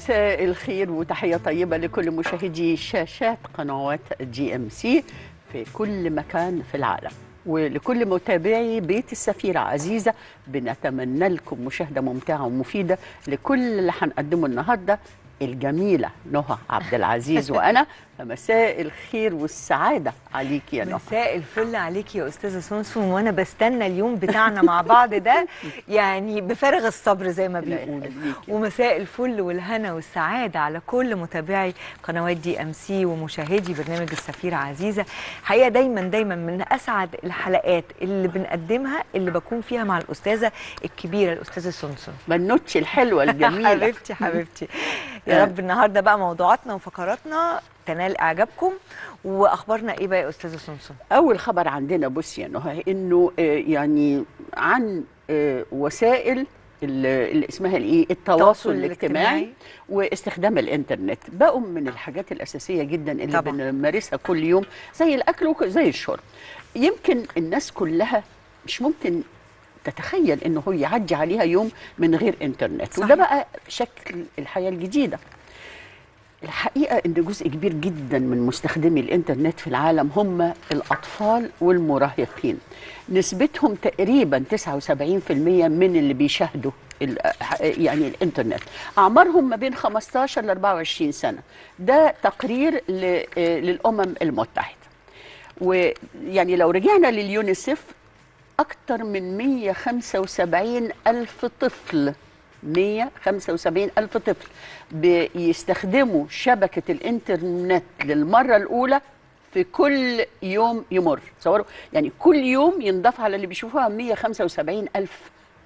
مساء الخير وتحية طيبة لكل مشاهدي شاشات قنوات جي ام سي في كل مكان في العالم ولكل متابعي بيت السفيرة عزيزة بنتمنى لكم مشاهدة ممتعة ومفيدة لكل اللي هنقدمه النهاردة الجميلة نهى عبد العزيز وأنا فمساء الخير والسعادة عليك يا نهى مساء الفل عليك يا استاذه سونسون وانا بستنى اليوم بتاعنا مع بعض ده يعني بفارغ الصبر زي ما لا بيقولوا يخليكي. ومساء الفل والهنا والسعاده على كل متابعي قنوات دي ام سي ومشاهدي برنامج السفيره عزيزه حقيقه دايما دايما من اسعد الحلقات اللي بنقدمها اللي بكون فيها مع الاستاذه الكبيره الاستاذه سونسون بنوتشي الحلوة الجميلة حبيبتي حبيبتي يا رب النهارده بقى موضوعاتنا وفقراتنا تنال اعجابكم واخبارنا ايه بقى يا استاذه سونسون أول خبر عندنا بص يا نهى إنه آه، يعني عن آه، وسائل ال- اللي اسمها الايه التواصل التواصل الاجتماعي الاجتماعي. واستخدام الانترنت بقوا من الحاجات الاساسيه جدا اللي طبعاً. بنمارسها كل يوم زي الاكل وزي الشرب يمكن الناس كلها مش ممكن تتخيل انه هو يعدي عليها يوم من غير انترنت صحيح. وده بقى شكل الحياه الجديده الحقيقة إن جزء كبير جدا من مستخدمي الإنترنت في العالم هم الأطفال والمراهقين نسبتهم تقريبا 79% من اللي بيشاهدوا ال- يعني الإنترنت أعمارهم ما بين 15 ل 24 سنة ده تقرير ل- للأمم المتحدة ويعني لو رجعنا لليونيسف أكثر من 175 ألف طفل 175 ألف طفل بيستخدموا شبكة الإنترنت للمرة الأولى في كل يوم يمر تصوروا يعني كل يوم ينضاف على اللي بيشوفوها 175 ألف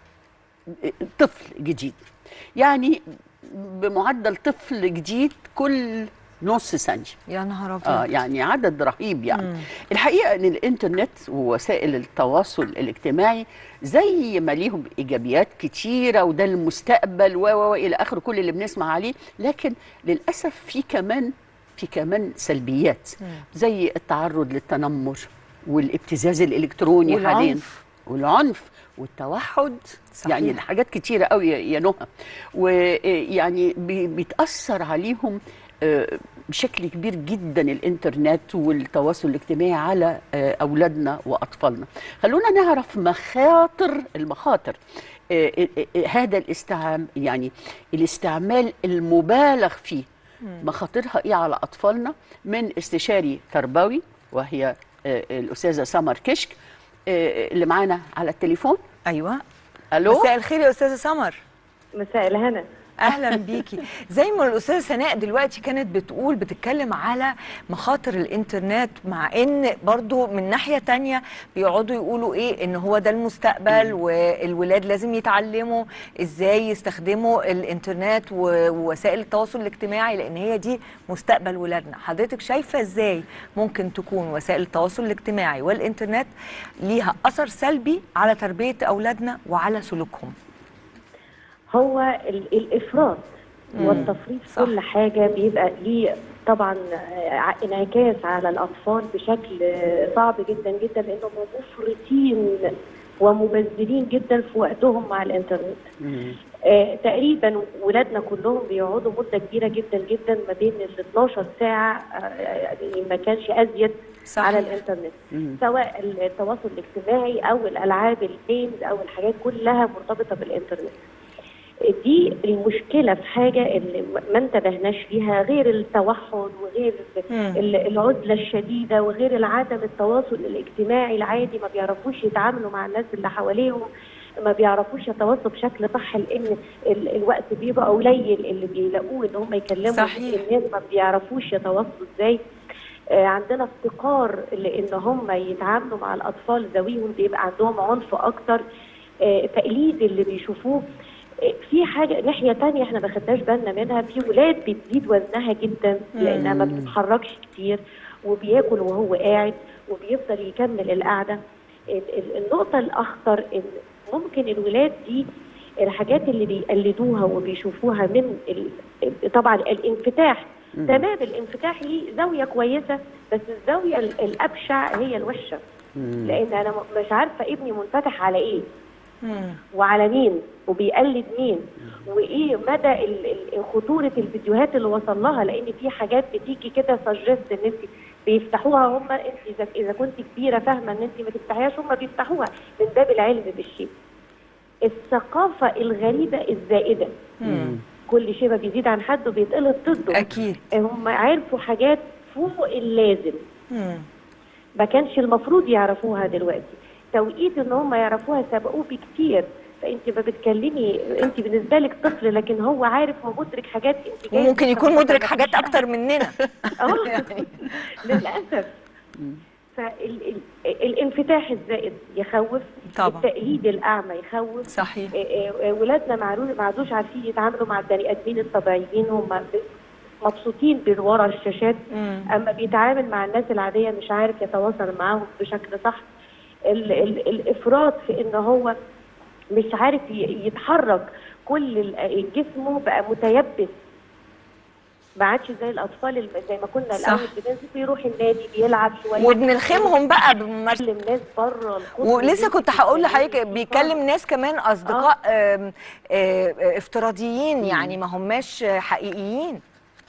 طفل جديد يعني بمعدل طفل جديد كل نص ثانية يا نهار ابيض اه يعني عدد رهيب يعني مم. الحقيقه ان الانترنت ووسائل التواصل الاجتماعي زي ما ليهم ايجابيات كتيره وده المستقبل و و و الى اخره كل اللي بنسمع عليه لكن للاسف في كمان في كمان سلبيات مم. زي التعرض للتنمر والابتزاز الالكتروني والعنف. حاليا والعنف والتوحد صحيح. يعني حاجات كتيره قوي يا يا نهى ويعني بي- بيتاثر عليهم آه، بشكل كبير جدا الانترنت والتواصل الاجتماعي على آه، اولادنا واطفالنا خلونا نعرف مخاطر المخاطر آه، آه، آه، هذا الاستعمال يعني الاستعمال المبالغ فيه مخاطرها ايه على اطفالنا من استشاري تربوي وهي آه، الاستاذه سمر كشك آه، اللي معانا على التليفون ايوه الو مساء الخير يا استاذه سمر مساء الهنا اهلا بيكي زي ما الاستاذه سناء دلوقتي كانت بتقول بتتكلم على مخاطر الانترنت مع ان برضو من ناحيه تانية بيقعدوا يقولوا ايه ان هو ده المستقبل والولاد لازم يتعلموا ازاي يستخدموا الانترنت و- ووسائل التواصل الاجتماعي لان هي دي مستقبل ولادنا حضرتك شايفه ازاي ممكن تكون وسائل التواصل الاجتماعي والانترنت ليها اثر سلبي على تربيه اولادنا وعلى سلوكهم هو ال- الافراط مم. والتفريط صح. في كل حاجه بيبقى ليه طبعا آه، انعكاس على الاطفال بشكل آه، صعب جدا جدا لانهم مفرطين ومبذرين جدا في وقتهم مع الانترنت مم. آه، تقريبا ولادنا كلهم بيقعدوا مده كبيره جدا جدا ما بين ال 12 ساعه آه، يعني ما كانش ازيد صحيح. على الانترنت مم. سواء التواصل الاجتماعي او الالعاب الجيمز او الحاجات كلها مرتبطه بالانترنت دي المشكله في حاجه اللي ما انتبهناش ليها غير التوحد وغير مم. ال- العزله الشديده وغير عدم التواصل الاجتماعي العادي ما بيعرفوش يتعاملوا مع الناس اللي حواليهم ما بيعرفوش يتواصلوا بشكل صح لان ال- الوقت بيبقى قليل اللي بيلاقوه ان هم يكلموا صحيح. الناس ما بيعرفوش يتواصلوا ازاي آه، عندنا افتقار لان هم يتعاملوا مع الاطفال ذويهم بيبقى عندهم عنف اكتر آه، تقليد اللي بيشوفوه آه، في حاجه ناحيه تانية احنا ما خدناش بالنا منها في ولاد بتزيد وزنها جدا لانها ما بتتحركش كتير وبياكل وهو قاعد وبيفضل يكمل القعده ال- ال- النقطه الاخطر ان ممكن الولاد دي الحاجات اللي بيقلدوها وبيشوفوها من ال- طبعا الانفتاح مم. تمام الانفتاح ليه زاويه كويسه بس الزاويه ال- الابشع هي الوحشه مم. لان انا م- مش عارفه ابني منفتح على ايه مم. وعلى مين وبيقلد مين وايه مدى ال- ال- خطوره الفيديوهات اللي وصل لها لان في حاجات بتيجي كده سجست ان انت بيفتحوها هم انت اذا اذا كنت كبيره فاهمه ان انت ما تفتحيهاش هم بيفتحوها من باب العلم بالشيء الثقافه الغريبه الزائده مم. كل شيء ما بيزيد عن حده بيتقلب ضده اكيد هم عرفوا حاجات فوق اللازم مم. ما كانش المفروض يعرفوها دلوقتي توقيت ان هم يعرفوها سبقوه بكتير فانت ما بتكلمي انت بالنسبه لك طفل لكن هو عارف ومدرك حاجات انت جاية وممكن يكون مستخبطة مدرك ما حاجات تعرفيش اكتر مننا اه يعني. للاسف فالانفتاح الزائد يخوف طبعا. التقليد الاعمى يخوف صحيح آه، آه، ولادنا معلو- ما عادوش عارفين يتعاملوا مع البني ادمين الطبيعيين هم مبسوطين بورا الشاشات مم. اما بيتعامل مع الناس العاديه مش عارف يتواصل معاهم بشكل صح ال ال الافراط في ان هو مش عارف ي- يتحرك كل ال- جسمه بقى متيبس ما عادش زي الاطفال الم- زي ما كنا صح. الاول بننزل بيروح النادي بيلعب شويه وبنلخمهم بقى بممارسة بيكلم ناس بره القطر ولسه كنت هقول لحضرتك بيكلم- بيكلم ناس كمان اصدقاء آم، آه، آه، افتراضيين يعني ما هماش حقيقيين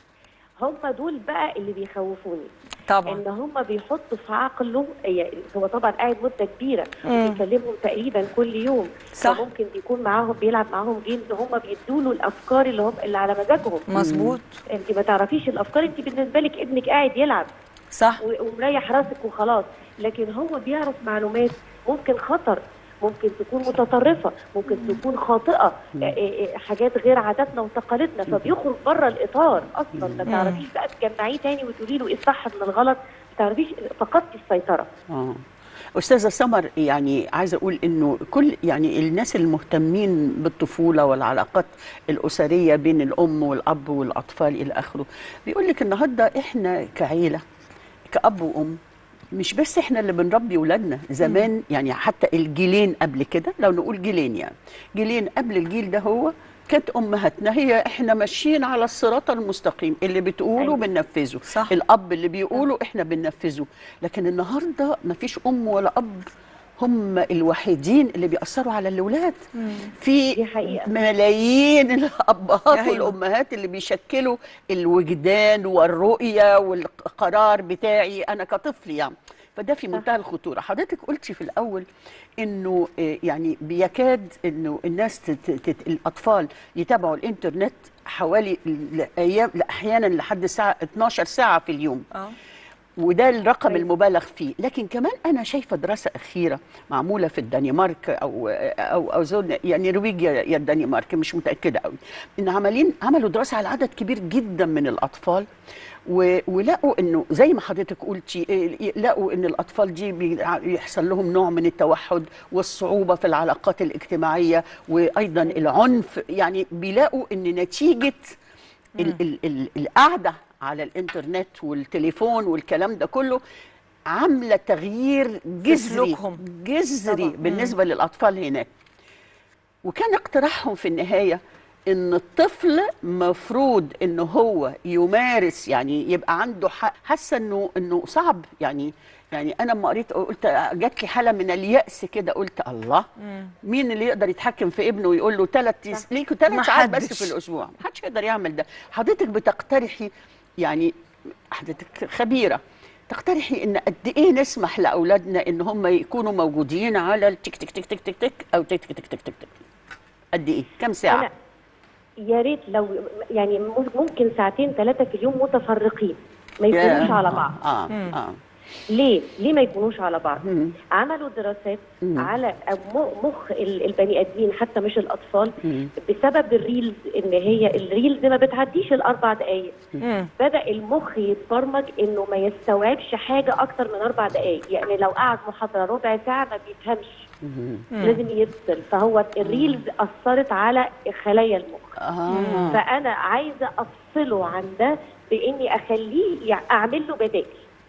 هم دول بقى اللي بيخوفوني طبعا ان هم بيحطوا في عقله يعني هو طبعا قاعد مده كبيره مم. بيكلمهم تقريبا كل يوم صح. فممكن بيكون معاهم بيلعب معاهم جيمز هم بيدوا له الافكار اللي هم اللي على مزاجهم مظبوط انت ما تعرفيش الافكار انت بالنسبه لك ابنك قاعد يلعب صح و- ومريح راسك وخلاص لكن هو بيعرف معلومات ممكن خطر ممكن تكون متطرفه ممكن تكون خاطئه آه، آه، حاجات غير عاداتنا وتقاليدنا فبيخرج بره الاطار اصلا ما تعرفيش بقى تجمعيه تاني وتقولي له ايه الصح من الغلط ما تعرفيش فقدتي السيطره آه. استاذه سمر يعني عايزه اقول انه كل يعني الناس المهتمين بالطفوله والعلاقات الاسريه بين الام والاب والاطفال الى اخره بيقول لك النهارده احنا كعيله كاب وام مش بس احنا اللي بنربي ولادنا زمان يعني حتى الجيلين قبل كده لو نقول جيلين يعني جيلين قبل الجيل ده هو كانت امهاتنا هي احنا ماشيين على الصراط المستقيم اللي بتقوله أيوة. بننفذه صح. الاب اللي بيقوله احنا بننفذه لكن النهارده مفيش ام ولا اب هم الوحيدين اللي بيأثروا على الأولاد في دي حقيقة. ملايين الأبهات أيوة. والأمهات اللي بيشكلوا الوجدان والرؤية والقرار بتاعي أنا كطفل يعني فده في منتهى الخطورة حضرتك قلتي في الأول إنه آه، يعني بيكاد إنه الناس تت تت الأطفال يتابعوا الإنترنت حوالي الأيام أحيانا لحد الساعة 12 ساعة في اليوم اه وده الرقم أيوة. المبالغ فيه لكن كمان انا شايفه دراسه اخيره معموله في الدنمارك او او او اظن يعني نرويجيا يا الدنمارك مش متاكده قوي ان عمالين عملوا دراسه على عدد كبير جدا من الاطفال و- ولقوا انه زي ما حضرتك قلتي إيه، لقوا ان الاطفال دي بيحصل لهم نوع من التوحد والصعوبه في العلاقات الاجتماعيه وايضا العنف يعني بيلاقوا ان نتيجه ال ال ال القعده على الانترنت والتليفون والكلام ده كله عامله تغيير جذري سلوكهم. جذري طبعاً. بالنسبه للاطفال هناك وكان اقتراحهم في النهايه ان الطفل مفروض ان هو يمارس يعني يبقى عنده ح- حاسه انه انه صعب يعني يعني انا لما قريت قلت جات لي حاله من الياس كده قلت الله مين اللي يقدر يتحكم في ابنه ويقول له ثلاث ليكوا ثلاث ساعات بس محدش. في الاسبوع محدش يقدر يعمل ده حضرتك بتقترحي يعني حضرتك خبيره تقترحي ان قد ايه نسمح لاولادنا ان هم يكونوا موجودين على التك تك تك تك تك تك او تك تك تك تك تك تك قد ايه كم ساعه أنا يا ريت لو يعني ممكن ساعتين ثلاثه في اليوم متفرقين ما يكونوش يا- على بعض اه اه ليه؟ ليه ما يكونوش على بعض؟ مم. عملوا دراسات مم. على م- مخ ال- البني ادمين حتى مش الاطفال مم. بسبب الريلز ان هي الريلز ما بتعديش الاربع دقائق مم. بدا المخ يتبرمج انه ما يستوعبش حاجه اكتر من اربع دقائق يعني لو قعد محاضره ربع ساعه ما بيفهمش مم. لازم يفصل فهو الريلز اثرت على خلايا المخ اه فانا عايزه افصله عن ده باني اخليه يع- اعمل له بدائل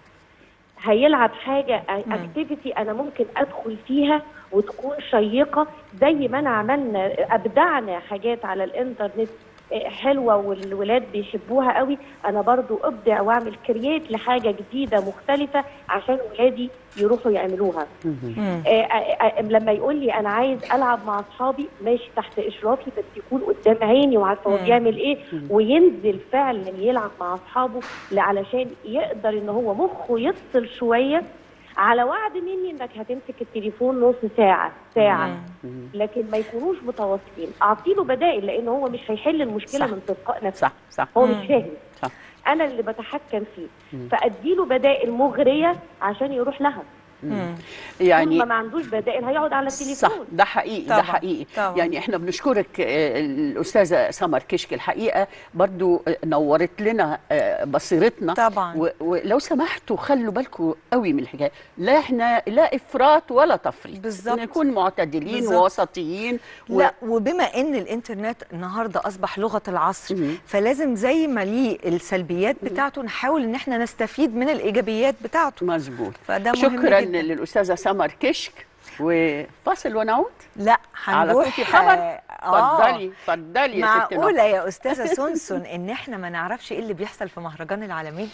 هيلعب حاجه اكتيفيتي انا ممكن ادخل فيها وتكون شيقه زي ما انا عملنا ابدعنا حاجات على الانترنت آه، حلوه والولاد بيحبوها قوي انا برضو ابدع واعمل كرييت لحاجه جديده مختلفه عشان ولادي يروحوا يعملوها مم. آه، آه، آه، لما يقول لي انا عايز العب مع اصحابي ماشي تحت اشرافي بس يكون قدام عيني وعارفه هو مم. بيعمل ايه وينزل فعلا يلعب مع اصحابه ل- علشان يقدر ان هو مخه يفصل شويه على وعد مني انك هتمسك التليفون نص ساعه ساعه مم. لكن ما يكونوش متواصلين اعطيله بدائل لان هو مش هيحل المشكله صح. من تلقاء نفسه صح صح هو مم. مش فاهم صح. انا اللي بتحكم فيه مم. فاديله بدائل مغريه عشان يروح لها مم. يعني طول ما ما عندوش بدائل هيقعد على صح التليفون ده حقيقي طبعاً، ده حقيقي طبعاً. يعني احنا بنشكرك آه، الاستاذه سمر كشك الحقيقه برضو آه، نورت لنا آه، بصيرتنا طبعاً. و- ولو سمحتوا خلوا بالكم قوي من الحكايه لا احنا لا افراط ولا تفريط بالظبط. نكون معتدلين بالظبط. ووسطيين و... لا وبما ان الانترنت النهارده اصبح لغه العصر مم. فلازم زي ما ليه السلبيات بتاعته نحاول ان احنا نستفيد من الايجابيات بتاعته مظبوط فده مهم شكرا جدا. للاستاذه سمر كشك وفاصل ونعود لا على هنروح طول في خبر آه، اتفضلي اتفضلي يا ست معقولة نور. يا أستاذة سونسون إن إحنا ما نعرفش إيه اللي بيحصل في مهرجان العالمين؟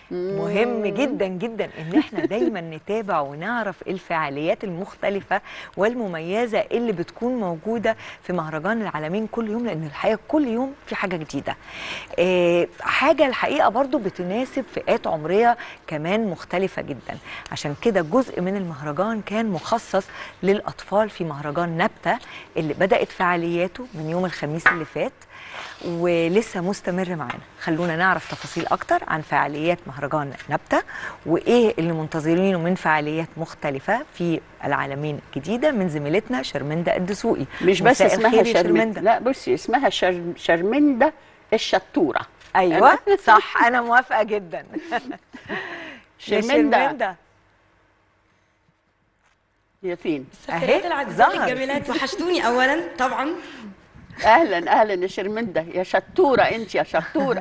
مهم جدا جدا إن إحنا دايما نتابع ونعرف الفعاليات المختلفة والمميزة اللي بتكون موجودة في مهرجان العالمين كل يوم لأن الحقيقة كل يوم في حاجة جديدة. آه حاجة الحقيقة برضو بتناسب فئات عمرية كمان مختلفة جدا عشان كده جزء من المهرجان كان مخصص للأطفال في مهرجان نبتة اللي بدأت فعالياته من يوم الخميس اللي فات ولسه مستمر معانا خلونا نعرف تفاصيل أكتر عن فعاليات مهرجان نبتة وإيه اللي منتظرينه من فعاليات مختلفة في العالمين الجديدة من زميلتنا شرمندة الدسوقي مش بس مساء اسمها الخير يا شرمندة لا بصي اسمها شر... شرمندة الشطورة أيوة صح أنا موافقة جدا يا شرمندة هي فين؟ السفريات أهي، العزيزات ظهر. الجميلات وحشتوني اولا طبعا اهلا اهلا يا شرمندة يا شطورة انت يا شطورة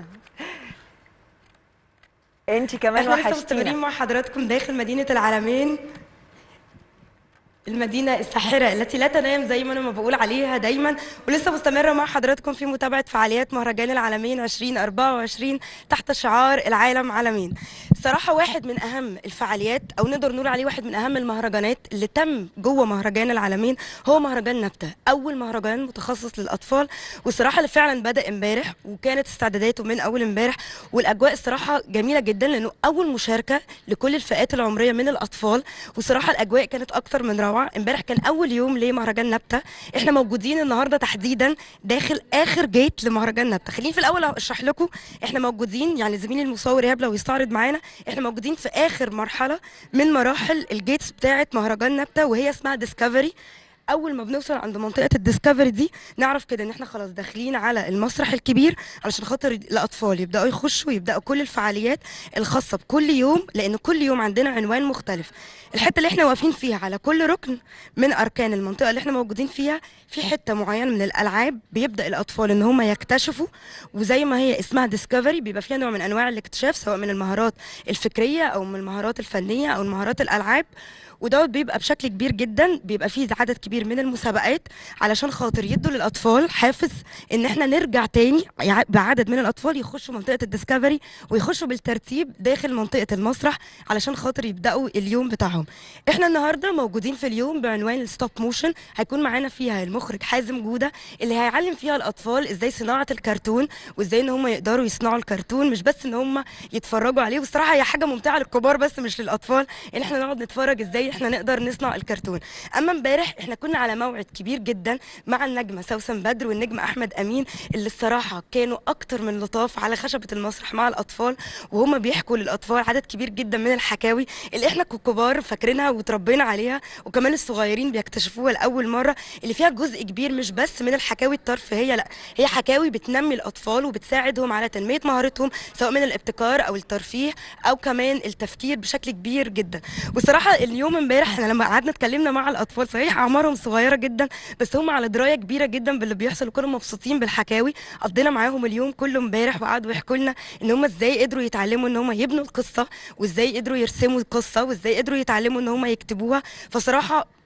انت كمان احنا لسه مستمرين وحشتينا مع حضراتكم داخل مدينه العالمين المدينة الساحرة التي لا تنام زي ما أنا ما بقول عليها دايما ولسه مستمرة مع حضراتكم في متابعة فعاليات مهرجان العالمين 2024 تحت شعار العالم عالمين صراحة واحد من أهم الفعاليات أو نقدر نقول عليه واحد من أهم المهرجانات اللي تم جوه مهرجان العالمين هو مهرجان نبتة أول مهرجان متخصص للأطفال والصراحة اللي فعلا بدأ امبارح وكانت استعداداته من أول امبارح والأجواء الصراحة جميلة جدا لأنه أول مشاركة لكل الفئات العمرية من الأطفال وصراحة الأجواء كانت أكتر من روعة امبارح كان أول يوم لمهرجان نبتة احنا موجودين النهاردة تحديدا داخل آخر جيت لمهرجان نبتة خليني في الأول أشرح لكم احنا موجودين يعني زميلي المصور إيهاب لو يستعرض معانا احنا موجودين في آخر مرحلة من مراحل الجيتس بتاعة مهرجان نبتة وهي اسمها ديسكفري اول ما بنوصل عند منطقه الديسكفري دي نعرف كده ان احنا خلاص داخلين على المسرح الكبير علشان خاطر الاطفال يبداوا يخشوا ويبداوا كل الفعاليات الخاصه بكل يوم لان كل يوم عندنا عنوان مختلف الحته اللي احنا واقفين فيها على كل ركن من اركان المنطقه اللي احنا موجودين فيها في حته معينه من الالعاب بيبدا الاطفال ان هم يكتشفوا وزي ما هي اسمها ديسكفري بيبقى فيها نوع من انواع الاكتشاف سواء من المهارات الفكريه او من المهارات الفنيه او المهارات الالعاب ودوت بيبقى بشكل كبير جدا بيبقى فيه عدد كبير من المسابقات علشان خاطر يدوا للاطفال حافز ان احنا نرجع تاني يع- بعدد من الاطفال يخشوا منطقه الديسكفري ويخشوا بالترتيب داخل منطقه المسرح علشان خاطر يبداوا اليوم بتاعهم احنا النهارده موجودين في اليوم بعنوان الستوب موشن هيكون معانا فيها المخرج حازم جوده اللي هيعلم فيها الاطفال ازاي صناعه الكرتون وازاي ان هم يقدروا يصنعوا الكرتون مش بس ان هم يتفرجوا عليه والصراحه هي حاجه ممتعه للكبار بس مش للاطفال ان احنا نقعد نتفرج ازاي احنا نقدر نصنع الكرتون اما امبارح احنا كنا على موعد كبير جدا مع النجمه سوسن بدر والنجم احمد امين اللي الصراحه كانوا اكتر من لطاف على خشبه المسرح مع الاطفال وهم بيحكوا للاطفال عدد كبير جدا من الحكاوي اللي احنا ككبار فاكرينها وتربينا عليها وكمان الصغيرين بيكتشفوها لاول مره اللي فيها جزء كبير مش بس من الحكاوي الترفيهيه لا هي حكاوي بتنمي الاطفال وبتساعدهم على تنميه مهارتهم سواء من الابتكار او الترفيه او كمان التفكير بشكل كبير جدا والصراحه اليوم امبارح احنا لما قعدنا اتكلمنا مع الاطفال صحيح اعمارهم صغيره جدا بس هم على درايه كبيره جدا باللي بيحصل وكانوا مبسوطين بالحكاوي قضينا معاهم اليوم كله امبارح وقعدوا يحكوا لنا ان هم ازاي قدروا يتعلموا ان هم يبنوا القصه وازاي قدروا يرسموا القصه وازاي قدروا يتعلموا ان هم يكتبوها فصراحه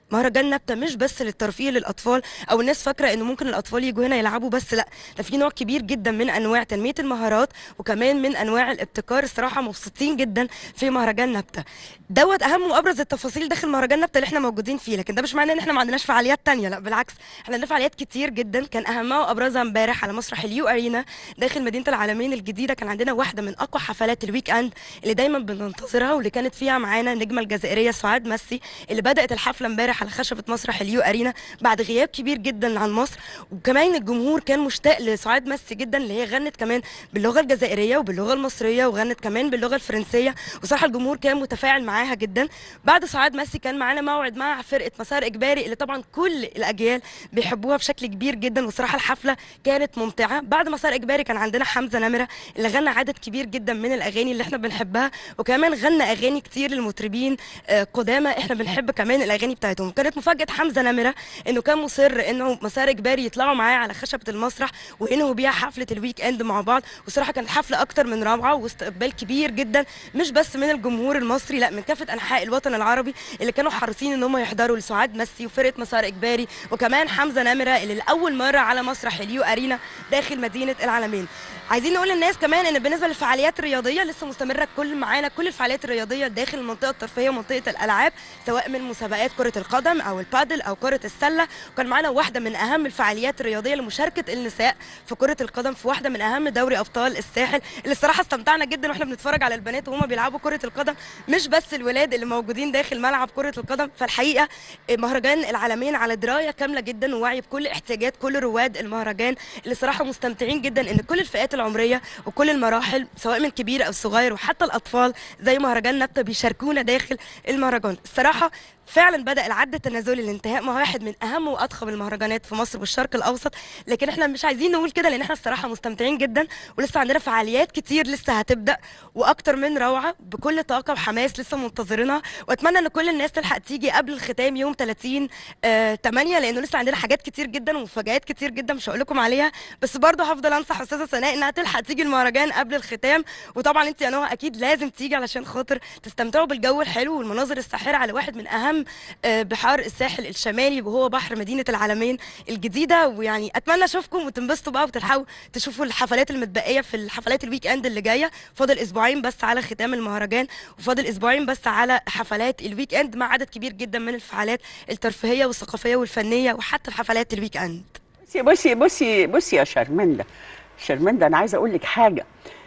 مهرجان نبته مش بس للترفيه للاطفال او الناس فاكره انه ممكن الاطفال يجوا هنا يلعبوا بس لا ده في نوع كبير جدا من انواع تنميه المهارات وكمان من انواع الابتكار الصراحه مبسوطين جدا في مهرجان نبته دوت اهم وابرز التفاصيل داخل مهرجان نبته اللي احنا موجودين فيه لكن ده مش معناه ان احنا ما عندناش فعاليات تانية لا بالعكس احنا عندنا فعاليات كتير جدا كان اهمها وابرزها امبارح على مسرح اليو ارينا داخل مدينه العالمين الجديده كان عندنا واحده من اقوى حفلات الويك اند اللي دايما بننتظرها واللي كانت فيها معانا النجمه الجزائريه سعاد مسي اللي بدات الحفله امبارح على خشبه مسرح اليو ارينا بعد غياب كبير جدا عن مصر وكمان الجمهور كان مشتاق لسعاد مسي جدا اللي هي غنت كمان باللغه الجزائريه وباللغه المصريه وغنت كمان باللغه الفرنسيه وصراحه الجمهور كان متفاعل معاها جدا بعد سعاد مسي كان معانا موعد مع فرقه مسار اجباري اللي طبعا كل الاجيال بيحبوها بشكل كبير جدا وصراحه الحفله كانت ممتعه بعد مسار اجباري كان عندنا حمزه نمره اللي غنى عدد كبير جدا من الاغاني اللي احنا بنحبها وكمان غنى اغاني كتير للمطربين آه، قدامى احنا بنحب كمان الاغاني بتاعتهم كانت مفاجاه حمزه نمره انه كان مصر انه مسار اجباري يطلعوا معاه على خشبه المسرح وينهوا بيها حفله الويك اند مع بعض وصراحه كانت حفله اكتر من روعه واستقبال كبير جدا مش بس من الجمهور المصري لا من كافه انحاء الوطن العربي اللي كانوا حريصين ان هم يحضروا لسعاد مسي وفرقه مسار اجباري وكمان حمزه نمره اللي لاول مره على مسرح اليو ارينا داخل مدينه العالمين عايزين نقول للناس كمان ان بالنسبه للفعاليات الرياضيه لسه مستمره كل معانا كل الفعاليات الرياضيه داخل المنطقه الترفيهيه ومنطقه الالعاب سواء من مسابقات كره القدم او البادل او كره السله وكان معانا واحده من اهم الفعاليات الرياضيه لمشاركه النساء في كره القدم في واحده من اهم دوري ابطال الساحل اللي الصراحه استمتعنا جدا واحنا بنتفرج على البنات وهما بيلعبوا كره القدم مش بس الولاد اللي موجودين داخل ملعب كره القدم فالحقيقه مهرجان العالمين على درايه كامله جدا ووعي بكل احتياجات كل رواد المهرجان اللي صراحه مستمتعين جدا ان كل الفئات العمريه وكل المراحل سواء من كبير او صغير وحتى الاطفال زي مهرجان نبته بيشاركونا داخل المهرجان الصراحه فعلا بدا العد التنازلي للانتهاء مع واحد من اهم واضخم المهرجانات في مصر والشرق الاوسط لكن احنا مش عايزين نقول كده لان احنا الصراحه مستمتعين جدا ولسه عندنا فعاليات كتير لسه هتبدا واكتر من روعه بكل طاقه وحماس لسه منتظرينها واتمنى ان كل الناس تلحق تيجي قبل الختام يوم 30 آه 8 لانه لسه عندنا حاجات كتير جدا ومفاجآت كتير جدا مش هقول لكم عليها بس برضه هفضل انصح استاذه سناء انها تلحق تيجي المهرجان قبل الختام وطبعا انت يا نهى اكيد لازم تيجي علشان خاطر تستمتعوا بالجو الحلو والمناظر الساحره على واحد من اهم آه، بحار الساحل الشمالي وهو بحر مدينه العالمين الجديده ويعني اتمنى اشوفكم وتنبسطوا بقى وتلحقوا تشوفوا الحفلات المتبقيه في الحفلات الويك اند اللي جايه فاضل اسبوعين بس على ختام المهرجان وفاضل اسبوعين بس على حفلات الويك اند مع عدد كبير جدا من الفعاليات الترفيهيه والثقافيه والفنيه وحتى الحفلات الويك اند بصي بصي بصي بصي يا شرمنده شرمنده انا عايزه اقول لك حاجه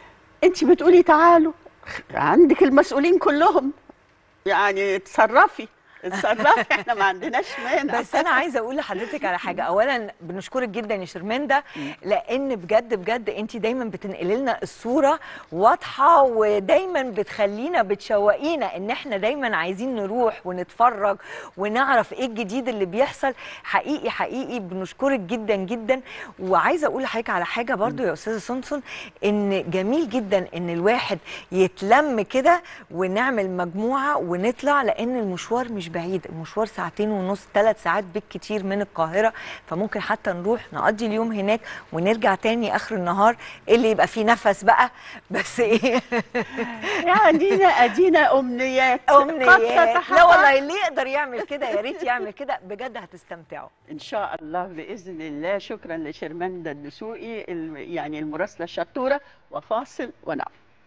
انت بتقولي تعالوا عندك المسؤولين كلهم يعني اتصرفي اتصرفي احنا ما عندناش مانع بس انا عايزه اقول لحضرتك على حاجه اولا بنشكرك جدا يا شرمنده لان بجد بجد انت دايما بتنقلي لنا الصوره واضحه ودايما بتخلينا بتشوقينا ان احنا دايما عايزين نروح ونتفرج ونعرف ايه الجديد اللي بيحصل حقيقي حقيقي بنشكرك جدا جدا وعايزه اقول لحضرتك على حاجه برضو يا استاذه سونسون ان جميل جدا ان الواحد يتلم كده ونعمل مجموعه ونطلع لان المشوار مش بعيد المشوار ساعتين ونص ثلاث ساعات بالكتير من القاهره فممكن حتى نروح نقضي اليوم هناك ونرجع تاني اخر النهار اللي يبقى فيه نفس بقى بس ايه يا ادينا ادينا امنيات قد امنيات تتحقق. لا والله اللي يقدر يعمل كده يا ريت يعمل كده بجد هتستمتعوا ان شاء الله باذن الله شكرا لشرمنده الدسوقي الم- يعني المراسله الشطوره وفاصل ونعم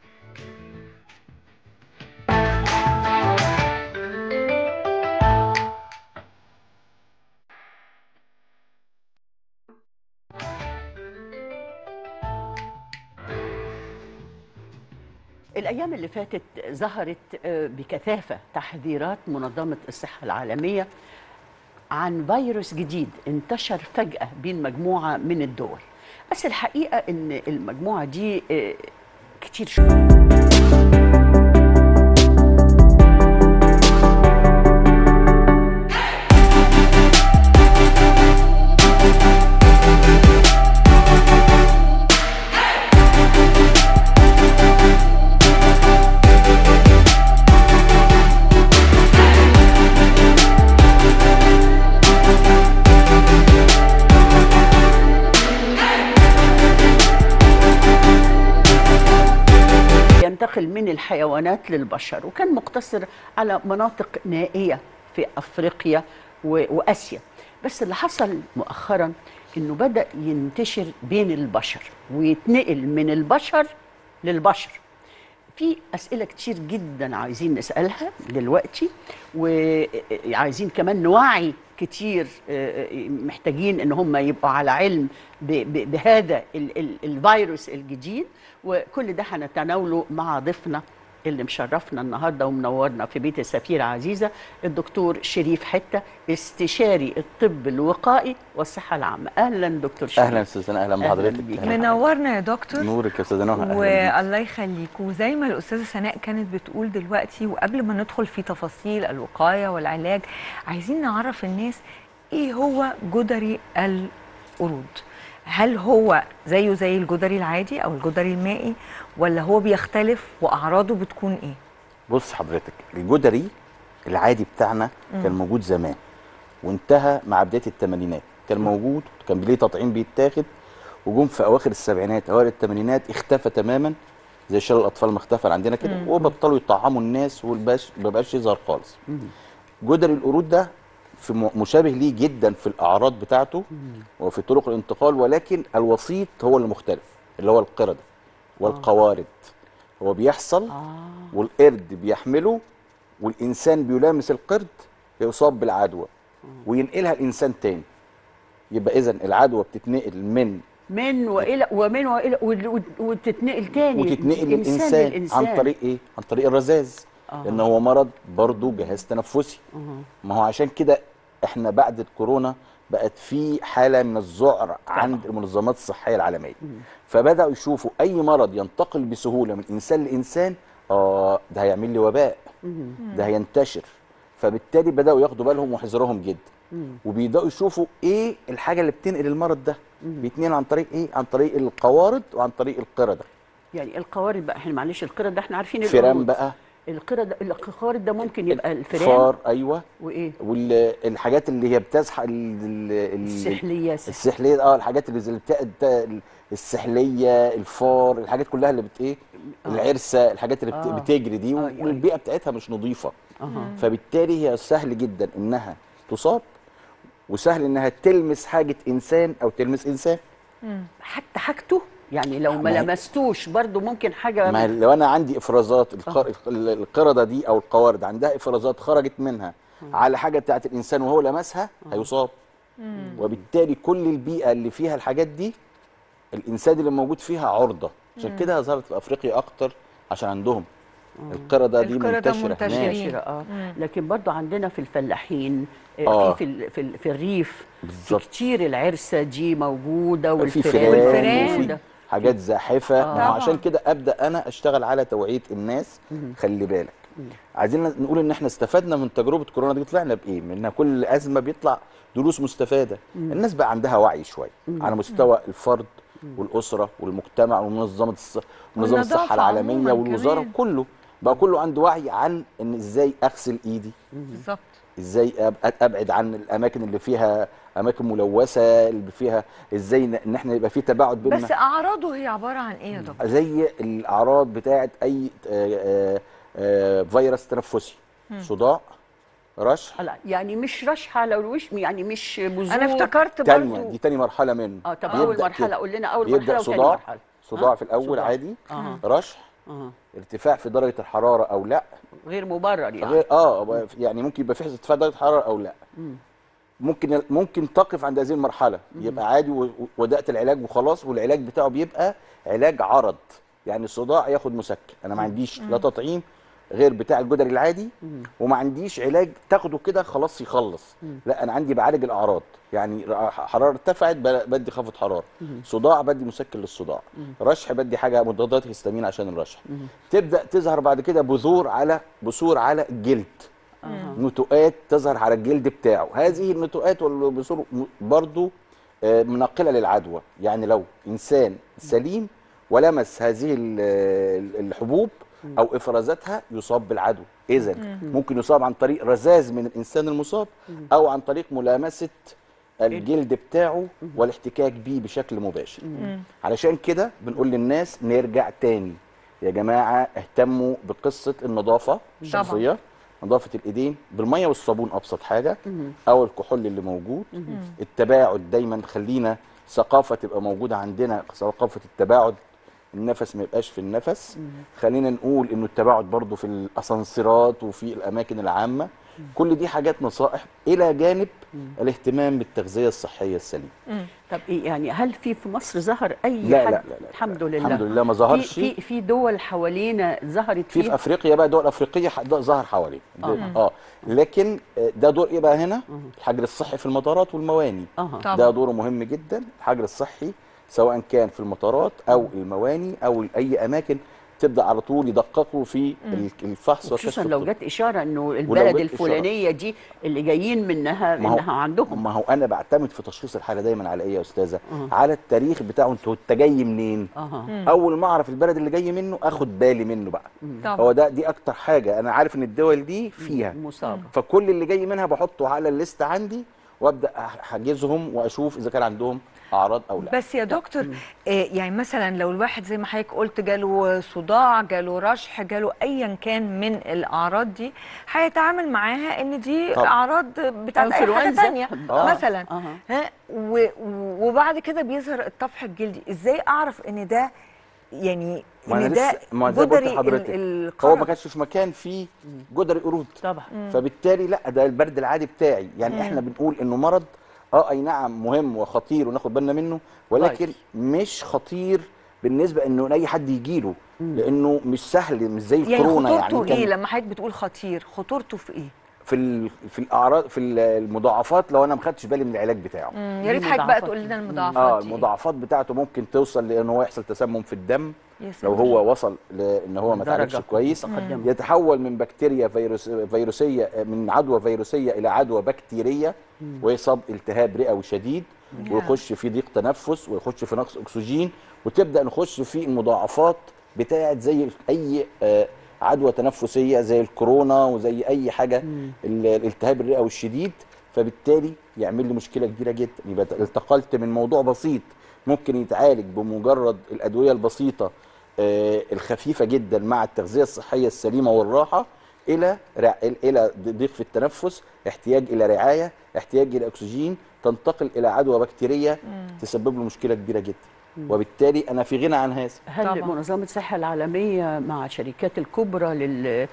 الأيام اللي فاتت ظهرت آه، بكثافة تحذيرات منظمة الصحة العالمية عن فيروس جديد انتشر فجأة بين مجموعة من الدول بس الحقيقة إن المجموعة دي آه، كتير شوية ينتقل من الحيوانات للبشر وكان مقتصر على مناطق نائية في أفريقيا و- واسيا بس اللي حصل مؤخرا انه بدا ينتشر بين البشر ويتنقل من البشر للبشر في اسئله كتير جدا عايزين نسالها دلوقتي وعايزين كمان نوعي كتير آه، آه، محتاجين ان هم يبقوا على علم ب- ب- بهذا ال- ال- الفيروس الجديد وكل ده هنتناوله مع ضيفنا اللي مشرفنا النهارده ومنورنا في بيت السفيرة عزيزة الدكتور شريف حتة استشاري الطب الوقائي والصحة العامة أهلا دكتور شريف اهلا استاذ سناء اهلا أهلاً بحضرتك بيك. أهلاً. منورنا يا دكتور نورك يا استاذ نهى أهلاً بيك. والله يخليك وزي ما الاستاذه سناء كانت بتقول دلوقتي وقبل ما ندخل في تفاصيل الوقايه والعلاج عايزين نعرف الناس ايه هو جدري القرود هل هو زيه زي الجدري العادي او الجدري المائي ولا هو بيختلف واعراضه بتكون ايه بص حضرتك الجدري العادي بتاعنا كان موجود زمان وانتهى مع بدايه الثمانينات كان موجود كان ليه تطعيم بيتاخد وجم في اواخر السبعينات اوائل الثمانينات اختفى تماما زي شلل الاطفال ما اختفى عندنا كده وبطلوا يطعموا الناس والباش ما بقاش يظهر خالص جدري القرود ده في م- مشابه ليه جدا في الاعراض بتاعته وفي طرق الانتقال ولكن الوسيط هو اللي مختلف اللي هو القرده والقوارض هو بيحصل والقرد بيحمله والانسان بيلامس القرد يصاب بالعدوى وينقلها الانسان تاني يبقى اذا العدوى بتتنقل من من والى ومن والى وت- وت- وتتنقل تاني وتتنقل إنسان للانسان للإنسان. عن طريق ايه عن طريق الرذاذ آه. لان هو مرض برضه جهاز تنفسي ما هو عشان كده احنا بعد الكورونا بقت في حاله من الذعر عند المنظمات الصحيه العالميه فبداوا يشوفوا اي مرض ينتقل بسهوله من انسان لانسان اه ده هيعمل لي وباء ده هينتشر فبالتالي بداوا ياخدوا بالهم وحذرهم جدا وبيبداوا يشوفوا ايه الحاجه اللي بتنقل المرض ده بيتنقل عن طريق ايه عن طريق القوارض وعن طريق القرده يعني القوارض بقى احنا معلش القرد ده احنا عارفين فيران القرود. بقى القرد القوارض ده ممكن يبقى الفئران فار ايوه وايه والحاجات اللي هي بتزحف ال- ال- ال- السحليه السحلية. السحليه اه الحاجات اللي زي البتاع- البتاع- السحليه الفار الحاجات كلها اللي بت ايه العرسه الحاجات اللي بت- آه. بتجري دي آه، يعني. والبيئه بتاعتها مش نظيفه أها. فبالتالي هي سهل جدا انها تصاب وسهل انها تلمس حاجه انسان او تلمس انسان حتى حاجته يعني لو ما ما هي- لمستوش برضو ممكن حاجه ما لو انا عندي افرازات الق- ال- القرده دي او القوارض عندها افرازات خرجت منها على حاجه بتاعت الانسان وهو لمسها هيصاب وبالتالي كل البيئه اللي فيها الحاجات دي الانسان اللي موجود فيها عرضه عشان كده ظهرت في افريقيا اكتر عشان عندهم القرده دي القردة منتشره منتشرين. هناك منتشرة اه لكن برضو عندنا في الفلاحين آه. آه. في في, ال- في, ال- في الريف في بالظبط. كتير العرسه دي موجوده في والفئران فئران والفئران. وفي موجوده حاجات زاحفه آه. ما هو عشان طبعاً. كده ابدا انا اشتغل على توعيه الناس خلي بالك عايزين نقول ان احنا استفدنا من تجربه كورونا دي طلعنا بايه منها كل ازمه بيطلع دروس مستفاده الناس بقى عندها وعي شويه على مستوى الفرد والاسره والمجتمع ومنظمه الص... منظمه والنظافة الصحه العالميه عموماً والوزاره كمان. كله بقى كله عنده وعي عن ان ازاي اغسل ايدي بالظبط ازاي أب- ابعد عن الاماكن اللي فيها اماكن ملوثه اللي فيها ازاي ن- ان احنا يبقى في تباعد بيننا بس اعراضه هي عباره عن ايه يا دكتور زي الاعراض بتاعه اي آه، آه، آه، فيروس تنفسي صداع رشح لا يعني مش رشحه على الوش يعني مش بذور انا افتكرت تانية برضو دي تاني مرحله منه اه طب بيبدأ اول مرحله كده. قول لنا اول بيبدا مرحله وثاني صداع مرحله صداع آه، في الاول صداع. عادي آه. رشح آه. ارتفاع في درجه الحراره او لا غير مبرر يعني غير اه يعني ممكن يبقى في ارتفاع درجه حراره او لا ممكن ممكن تقف عند هذه المرحله يبقى عادي و- و- وبدات العلاج وخلاص والعلاج بتاعه بيبقى علاج عرض يعني الصداع ياخد مسكن انا ما عنديش لا تطعيم غير بتاع الجدري العادي وما عنديش علاج تاخده كده خلاص يخلص لا انا عندي بعالج الاعراض يعني ر- حراره ارتفعت ب- بدي خفض حراره صداع بدي مسكن للصداع رشح بدي حاجه مضادات هستامين عشان الرشح تبدا تظهر بعد كده بذور على بثور على الجلد نتوءات تظهر على الجلد بتاعه هذه النتوءات والبثور م- برضو آه، منقله للعدوى يعني لو انسان سليم ولمس هذه ال- ال- الحبوب او افرازاتها يصاب بالعدوى اذا ممكن يصاب عن طريق رذاذ من الانسان المصاب او عن طريق ملامسه الجلد بتاعه والاحتكاك بيه بشكل مباشر علشان كده بنقول للناس نرجع تاني يا جماعه اهتموا بقصه النظافه الشخصيه نظافه الايدين بالميه والصابون ابسط حاجه او الكحول اللي موجود التباعد دايما خلينا ثقافه تبقى موجوده عندنا ثقافه التباعد النفس ما يبقاش في النفس خلينا نقول انه التباعد برضو في الاسانسيرات وفي الاماكن العامه كل دي حاجات نصائح الى جانب الاهتمام بالتغذيه الصحيه السليمه طب ايه يعني هل في في مصر ظهر اي لا لا حد لا لا الحمد لله الحمد لله ما ظهرش في في, في دول حوالينا ظهرت في في فيها افريقيا بقى دول افريقيه ح- ده ظهر حواليه آه. اه لكن آه، ده دور ايه بقى هنا الحجر الصحي في المطارات والمواني اها طبعا. ده دوره مهم جدا الحجر الصحي سواء كان في المطارات او المواني او اي اماكن تبدا على طول يدققوا في ال- الفحص خصوصا والكشف لو الطبي. جت اشاره انه جت البلد إشارة. الفلانيه دي اللي جايين منها ما هو- منها عندهم ما هو انا بعتمد في تشخيص الحاله دايما على ايه يا استاذه أها. على التاريخ بتاعه انت انت جاي منين اها اول ما اعرف البلد اللي جاي منه اخد بالي منه بقى طبعا هو ده دي اكتر حاجه انا عارف ان الدول دي فيها مصابه فكل اللي جاي منها بحطه على الليست عندي وابدا احجزهم واشوف اذا كان عندهم اعراض او لا بس يا دكتور آه يعني مثلا لو الواحد زي ما حضرتك قلت جاله صداع جاله رشح جاله ايا كان من الاعراض دي هيتعامل معاها ان دي طبعا. اعراض بتاعت اي حاجه إنفلونزا. ثانيه آه. مثلا أها. ها و- و- وبعد كده بيظهر الطفح الجلدي ازاي اعرف ان ده يعني ما أنا ان ده لسه- ما زي ما قلت جدري لحضرتك، ال- هو ما القرن كانش في مكان فيه جدري قرود طبعا فبالتالي لا ده البرد العادي بتاعي يعني احنا بنقول انه مرض اه اي نعم مهم وخطير وناخد بالنا منه ولكن كويس. مش خطير بالنسبه انه اي حد يجيله لانه مش سهل مش زي يعني الكورونا خطورته يعني كان ايه لما حضرتك بتقول خطير خطورته في ايه؟ في ال- في الاعراض في المضاعفات لو انا ما خدتش بالي من العلاج بتاعه مم، يا ريت دي حضرتك بقى مضاعفات. تقول لنا المضاعفات اه دي إيه؟ المضاعفات بتاعته ممكن توصل لان هو يحصل تسمم في الدم يا لو ساتر. هو وصل لان هو ما درجة تعالجش كويس متقدمة. يتحول من بكتيريا فيروس فيروسيه من عدوى فيروسيه الى عدوى بكتيريه ويصاب التهاب رئوي شديد ويخش في ضيق تنفس ويخش في نقص اكسجين وتبدا نخش في المضاعفات بتاعت زي اي آه، عدوى تنفسيه زي الكورونا وزي اي حاجه ال- الالتهاب الرئوي الشديد فبالتالي يعمل لي مشكله كبيره جدا يبقى انتقلت من موضوع بسيط ممكن يتعالج بمجرد الادويه البسيطه آه، الخفيفه جدا مع التغذيه الصحيه السليمه والراحه الى رع... الى ضيق في التنفس احتياج الى رعايه احتياج الى اكسجين تنتقل الى عدوى بكتيريه تسبب له مشكله كبيره جدا وبالتالي انا في غنى عن هذا هل طبعاً. منظمه الصحه العالميه مع الشركات الكبرى لل,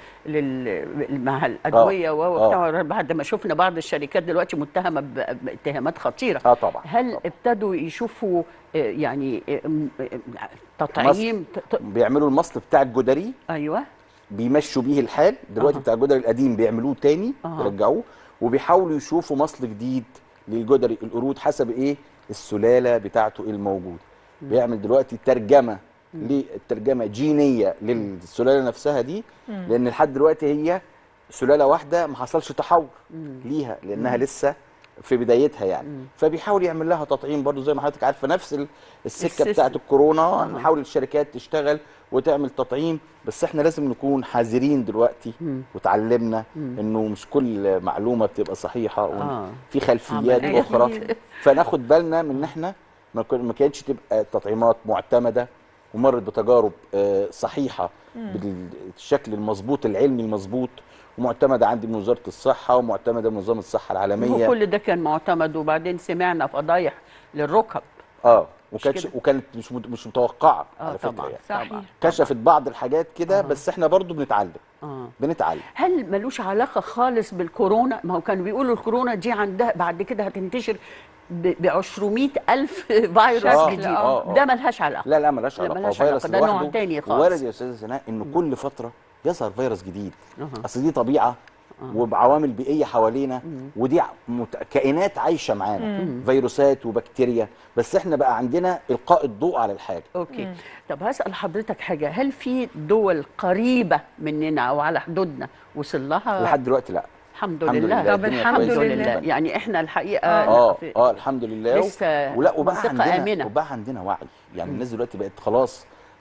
لل... مع الادويه آه. وبتاع بعد ما شفنا بعض الشركات دلوقتي متهمه ب- باتهامات خطيره اه طبعا هل طبعاً. ابتدوا يشوفوا آه، يعني آه، م- آه، تطعيم ت- ت- بيعملوا المصل بتاع الجدري ايوه بيمشوا بيه الحال دلوقتي أها. بتاع الجدري القديم بيعملوه تاني أها. يرجعوه وبيحاولوا يشوفوا مصل جديد للجدري القرود حسب ايه السلاله بتاعته ايه الموجود بيعمل دلوقتي ترجمه للترجمه جينيه للسلاله نفسها دي لان لحد دلوقتي هي سلاله واحده ما حصلش تحور ليها لانها لسه في بدايتها يعني فبيحاول يعمل لها تطعيم برضو زي ما حضرتك عارفه نفس ال- السكه السيستم. بتاعت الكورونا أها. نحاول الشركات تشتغل وتعمل تطعيم بس احنا لازم نكون حذرين دلوقتي وتعلمنا انه مش كل معلومه بتبقى صحيحه آه. وفي خلفيات عملية. اخرى فناخد بالنا من ان احنا ما كن- ما كانتش تبقى تطعيمات معتمده ومرت بتجارب آه، صحيحه بالشكل المظبوط العلمي المظبوط ومعتمده عندي من وزاره الصحه ومعتمده من منظمه الصحه العالميه وكل ده كان معتمد وبعدين سمعنا فضايح للركب اه وكانتش كده؟ وكانت مش مت- مش متوقعه اه على فكره طبعا يعني. صحيح. طبعا كشفت بعض الحاجات كده بس احنا برضو بنتعلم اه بنتعلم هل ملوش علاقه خالص بالكورونا ما هو كانوا بيقولوا الكورونا دي عندها بعد كده هتنتشر ب 200 الف فيروس شكل، جديد آه. آه. ده ملهاش علاقه لا لا ملهاش لا، علاقه ملهاش هو فيروس علاقة، ده نوع لوحده تاني خالص. وارد يا استاذه سناء انه كل فتره يظهر فيروس جديد أها. اصل دي طبيعه وبعوامل بيئيه حوالينا ودي ع- مت... كائنات عايشه معانا فيروسات وبكتيريا بس احنا بقى عندنا القاء الضوء على الحاجه اوكي طب هسال حضرتك حاجه هل في دول قريبه مننا او على حدودنا وصل لها لحد دلوقتي لا الحمد الحمد لله لله طب الدنيا الحمد كويسة لله. جداً. يعني احنا الحقيقه اه في- اه الحمد لله لسه ولا وبقى منطقة عندنا آمنة. وبقى عندنا وعي يعني الناس دلوقتي بقت خلاص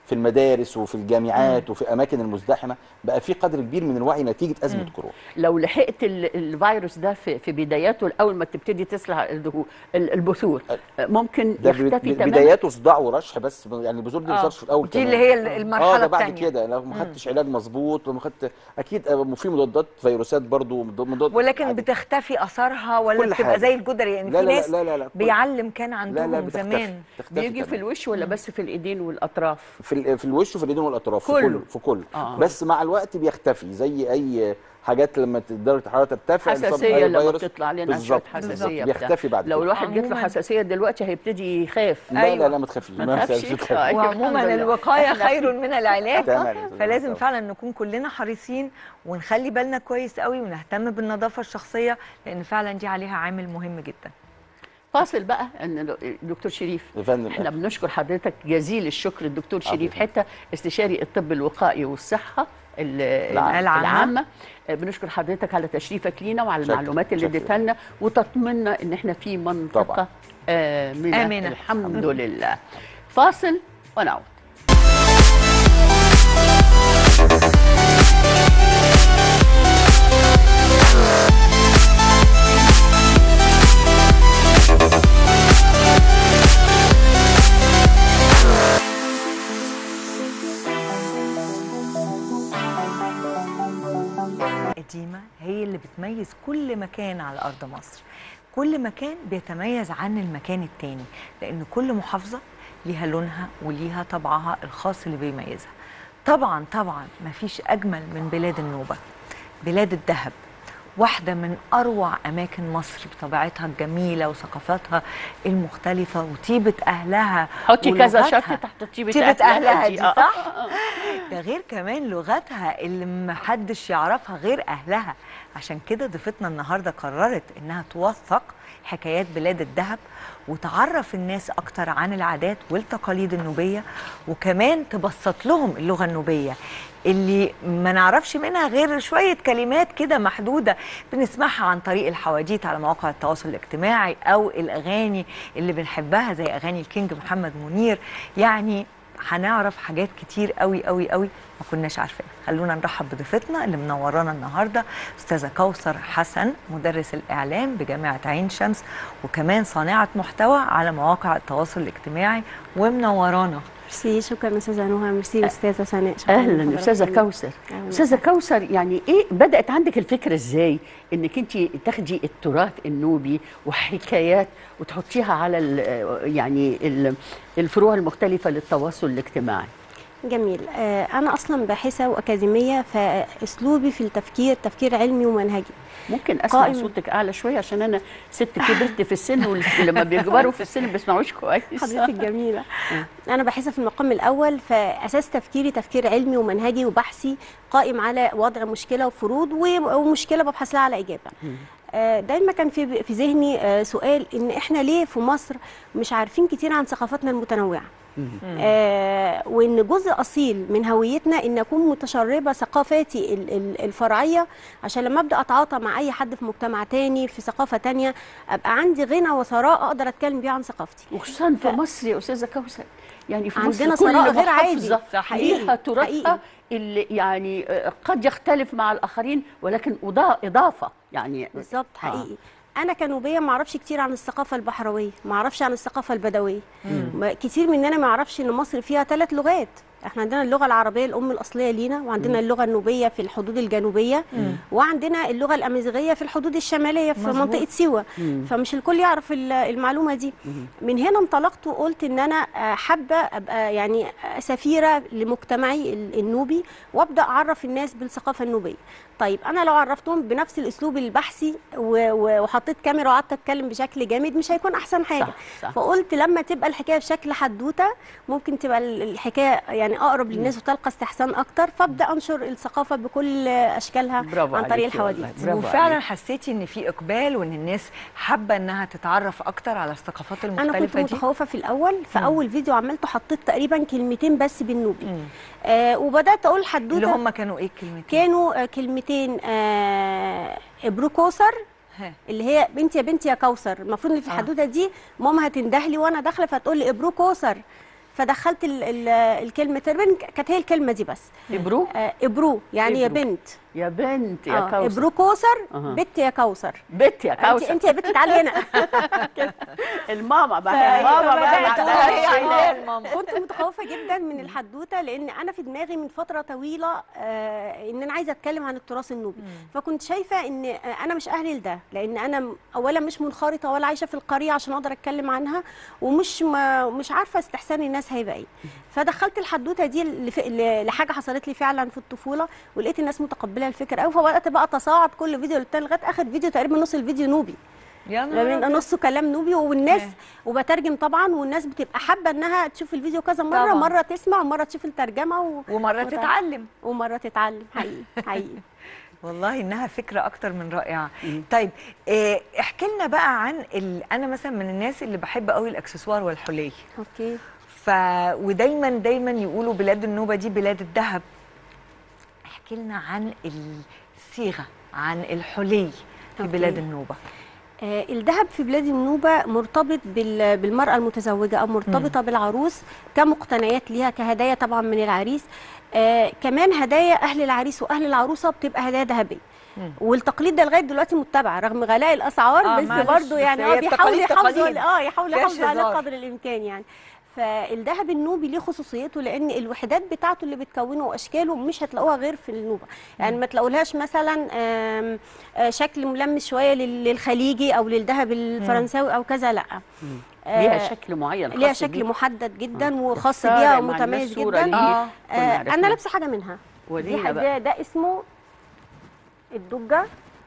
في المدارس وفي الجامعات وفي الاماكن المزدحمه بقى في قدر كبير من الوعي نتيجه ازمه كورونا لو لحقت ال- الفيروس ده في في بداياته اول ما تبتدي تسرع الدهو- ال- البثور ممكن ده يختفي ب- تماما بداياته صداع ورشح بس يعني البذور دي ما آه. بتظهرش في الاول دي كمان. اللي هي ال- اه المرحله ده بعد الثانيه كده لو ما خدتش علاج مظبوط وما خدت اكيد آه، في مضادات فيروسات برضو مضاد مضاد ولكن عادي. بتختفي اثارها ولا كل بتبقى حاجة. زي الجدر يعني لا في لا لا ناس لا لا, لا. كل- بيعلم كان لا عندهم لا بتختفي زمان بتختفي بيجي في تماماً. الوش ولا بس في الايدين والاطراف في ال- في الوش وفي الايدين والاطراف في كله. كله في كله آه. بس مع الوقت بيختفي زي اي حاجات لما درجه الحراره ترتفع نصاب حساسيه أي لما فيروس. بتطلع لنا شويه بالظبط. حساسيه بالظبط. بتاع. بيختفي بعد لو كده. الواحد جات له عموماً. حساسيه دلوقتي هيبتدي يخاف لا أيوة. لا لا ما تخافيش ما ما تخافش. تخافيش تخافي. أيوة، وعموما الحمد لله. الوقايه إحنا خير من العلاج تمام. فلازم فعلا نكون كلنا حريصين ونخلي بالنا كويس قوي ونهتم بالنظافه الشخصيه لان فعلا دي عليها عامل مهم جدا فاصل بقى ان دكتور شريف يا فندم احنا بنشكر حضرتك جزيل الشكر الدكتور عفوا. شريف حته استشاري الطب الوقائي والصحه ال- العامة. العامة. العامه آه، بنشكر حضرتك على تشريفك لينا وعلى شكراً. المعلومات اللي شكراً. اديتها لنا وتطمنا ان احنا في منطقه طبعاً. آمنه, آمنة. الحمد لله فاصل ونعود القديمة هي اللي بتميز كل مكان على أرض مصر كل مكان بيتميز عن المكان التاني لأن كل محافظة ليها لونها وليها طبعها الخاص اللي بيميزها طبعا طبعا مفيش أجمل من بلاد النوبة بلاد الذهب واحدة من أروع أماكن مصر بطبيعتها الجميلة وثقافتها المختلفة وطيبة أهلها حطي كذا ولغتها. شرط تحت طيبه طيبة أهلها دي آه. صح؟ ده غير كمان لغتها اللي محدش يعرفها غير أهلها عشان كده ضيفتنا النهاردة قررت إنها توثق حكايات بلاد الذهب وتعرف الناس أكتر عن العادات والتقاليد النوبية وكمان تبسط لهم اللغة النوبية اللي ما نعرفش منها غير شوية كلمات كده محدودة بنسمعها عن طريق الحواديت على مواقع التواصل الاجتماعي أو الأغاني اللي بنحبها زي أغاني الكينج محمد منير يعني هنعرف حاجات كتير قوي قوي قوي ما كناش عارفينها خلونا نرحب بضيفتنا اللي منورانا النهارده استاذه كوثر حسن مدرس الاعلام بجامعه عين شمس وكمان صانعه محتوى على مواقع التواصل الاجتماعي ومنورانا ميرسي شكرا استاذه نهى ميرسي استاذه سناء شكراً اهلا لحضرتك. استاذه كوثر أهلاً استاذه كوثر يعني ايه بدات عندك الفكره ازاي انك انت تاخدي التراث النوبي وحكايات وتحطيها على ال- يعني ال- الفروع المختلفه للتواصل الاجتماعي جميل آه، انا اصلا باحثه واكاديميه فاسلوبي في التفكير تفكير علمي ومنهجي ممكن اسمع قائم. صوتك اعلى شويه عشان انا ست كبرت في السن ولما بيكبروا في السن ما بيسمعوش كويس حضرتك جميله انا باحثه في المقام الاول فاساس تفكيري تفكير علمي ومنهجي وبحثي قائم على وضع مشكله وفروض و- ومشكله ببحث لها على اجابه آه، دايما كان في في ذهني آه، سؤال ان احنا ليه في مصر مش عارفين كتير عن ثقافتنا المتنوعه آه وان جزء اصيل من هويتنا ان اكون متشربه ثقافتي ال- ال- الفرعيه عشان لما ابدا اتعاطى مع اي حد في مجتمع تاني في ثقافه تانيه ابقى عندي غنى وثراء اقدر اتكلم بيه عن ثقافتي وخصوصا في مصر يا استاذه كوثر يعني في عندنا مصر كل ثراء غير عادي. محافظة حقيقي. ليها تراثها حقيقي. اللي يعني آه، قد يختلف مع الاخرين ولكن أضا- اضافه يعني بالظبط حقيقي انا كنوبيه ما اعرفش كتير عن الثقافه البحرويه ما اعرفش عن الثقافه البدويه ما- كتير مننا ما يعرفش ان مصر فيها ثلاث لغات احنا عندنا اللغه العربيه الام الاصليه لينا وعندنا اللغه النوبيه في الحدود الجنوبيه وعندنا اللغه الامازيغيه في الحدود الشماليه في مظبوط. منطقه سيوه فمش الكل يعرف ال- المعلومه دي من هنا انطلقت وقلت ان انا آه، حابه ابقى يعني آه، سفيره لمجتمعي ال- النوبي وابدا اعرف الناس بالثقافه النوبيه طيب انا لو عرفتهم بنفس الاسلوب البحثي و- و- وحطيت كاميرا وقعدت اتكلم بشكل جامد مش هيكون احسن حاجه صح، صح. فقلت لما تبقى الحكايه بشكل حدوته ممكن تبقى ال- الحكايه يعني اقرب للناس وتلقى استحسان اكتر فابدا انشر الثقافه بكل اشكالها برافو عن طريق عليكي الحواديت والله. برافو وفعلا عليك. حسيتي ان في اقبال وان الناس حابه انها تتعرف اكتر على الثقافات انا كنت المختلفه دي متخوفه في الاول في اول فيديو عملته حطيت تقريبا كلمتين بس بالنوبي مم. آه وبدات اقول حدوته اللي هم كانوا ايه الكلمتين كانوا آه، كلمتين آه ابروكوسر ها. اللي هي بنتي يا بنتي يا كوثر المفروض ان في آه. الحدوته دي ماما هتنده لي وانا داخله فتقول لي ابروكوسر فدخلت ال ال الكلمه تقريبا كانت هي الكلمه دي بس ابرو آه ابرو يعني يا إبرو. بنت يا بنت يا آه كوثر ابرو كوثر أها. بت يا كوثر بت يا انت كوثر انت يا بنت تعالي هنا الماما بقى الماما بقى فبدأت عندها تقول هي شيء. عايزاه الماما. كنت متخوفه جدا من الحدوته لان انا في دماغي من فتره طويله آه ان انا عايزه اتكلم عن التراث النوبي فكنت شايفه ان آه، انا مش اهلي لده لان انا م- اولا مش منخرطه ولا عايشه في القريه عشان اقدر اتكلم عنها ومش ما مش عارفه استحسان الناس هيبقى ايه فدخلت الحدوته دي لف- ل- لحاجه حصلت لي فعلا في الطفوله ولقيت الناس متقبله الفكره قوي فبدات بقى اتصاعد كل فيديو للتاني لغايه اخر فيديو تقريبا نص الفيديو نوبي يا لان نهار أبيض. نصه كلام نوبي والناس آه. وبترجم طبعا والناس بتبقى حابه انها تشوف الفيديو كذا مره طبعاً. مره تسمع ومره تشوف الترجمه و... ومره وتع- تتعلم ومره تتعلم حقيقي حقيقي والله انها فكره اكتر من رائعه طيب آه، احكي لنا بقى عن ال... انا مثلا من الناس اللي بحب قوي الاكسسوار والحلي اوكي ف ودايما دايما يقولوا بلاد النوبه دي بلاد الذهب احكي لنا عن الصيغه عن الحلي في أوكي. بلاد النوبه آه الذهب في بلاد النوبه مرتبط بال... بالمراه المتزوجه او مرتبطه بالعروس كمقتنيات ليها كهدايا طبعا من العريس آه كمان هدايا اهل العريس واهل العروسه بتبقى هدايا ذهبيه مم. والتقليد ده لغايه دلوقتي متبع رغم غلاء الاسعار آه، بس معلش، برضه بس يعني هي اه بيحاولوا التقاليد يحافظوا تقاليد. اه يحاولوا فيهاش يحافظوا عليه هزار. قدر الامكان يعني فالذهب النوبي ليه خصوصيته لان الوحدات بتاعته اللي بتكونه واشكاله مش هتلاقوها غير في النوبه يعني ما تلاقولهاش مثلا آم، آه، شكل ملمس شويه لل- للخليجي او للذهب الفرنساوي او كذا لا آه، ليها شكل معين ليها خاص شكل بيه. محدد جدا آه. وخاص السارة بيها مع ومتميز الناس صورة جدا ليه. آه. كنا آه، عرفنا. انا لابسه حاجه منها دي ورينا حاجة- بقى ده اسمه الدجه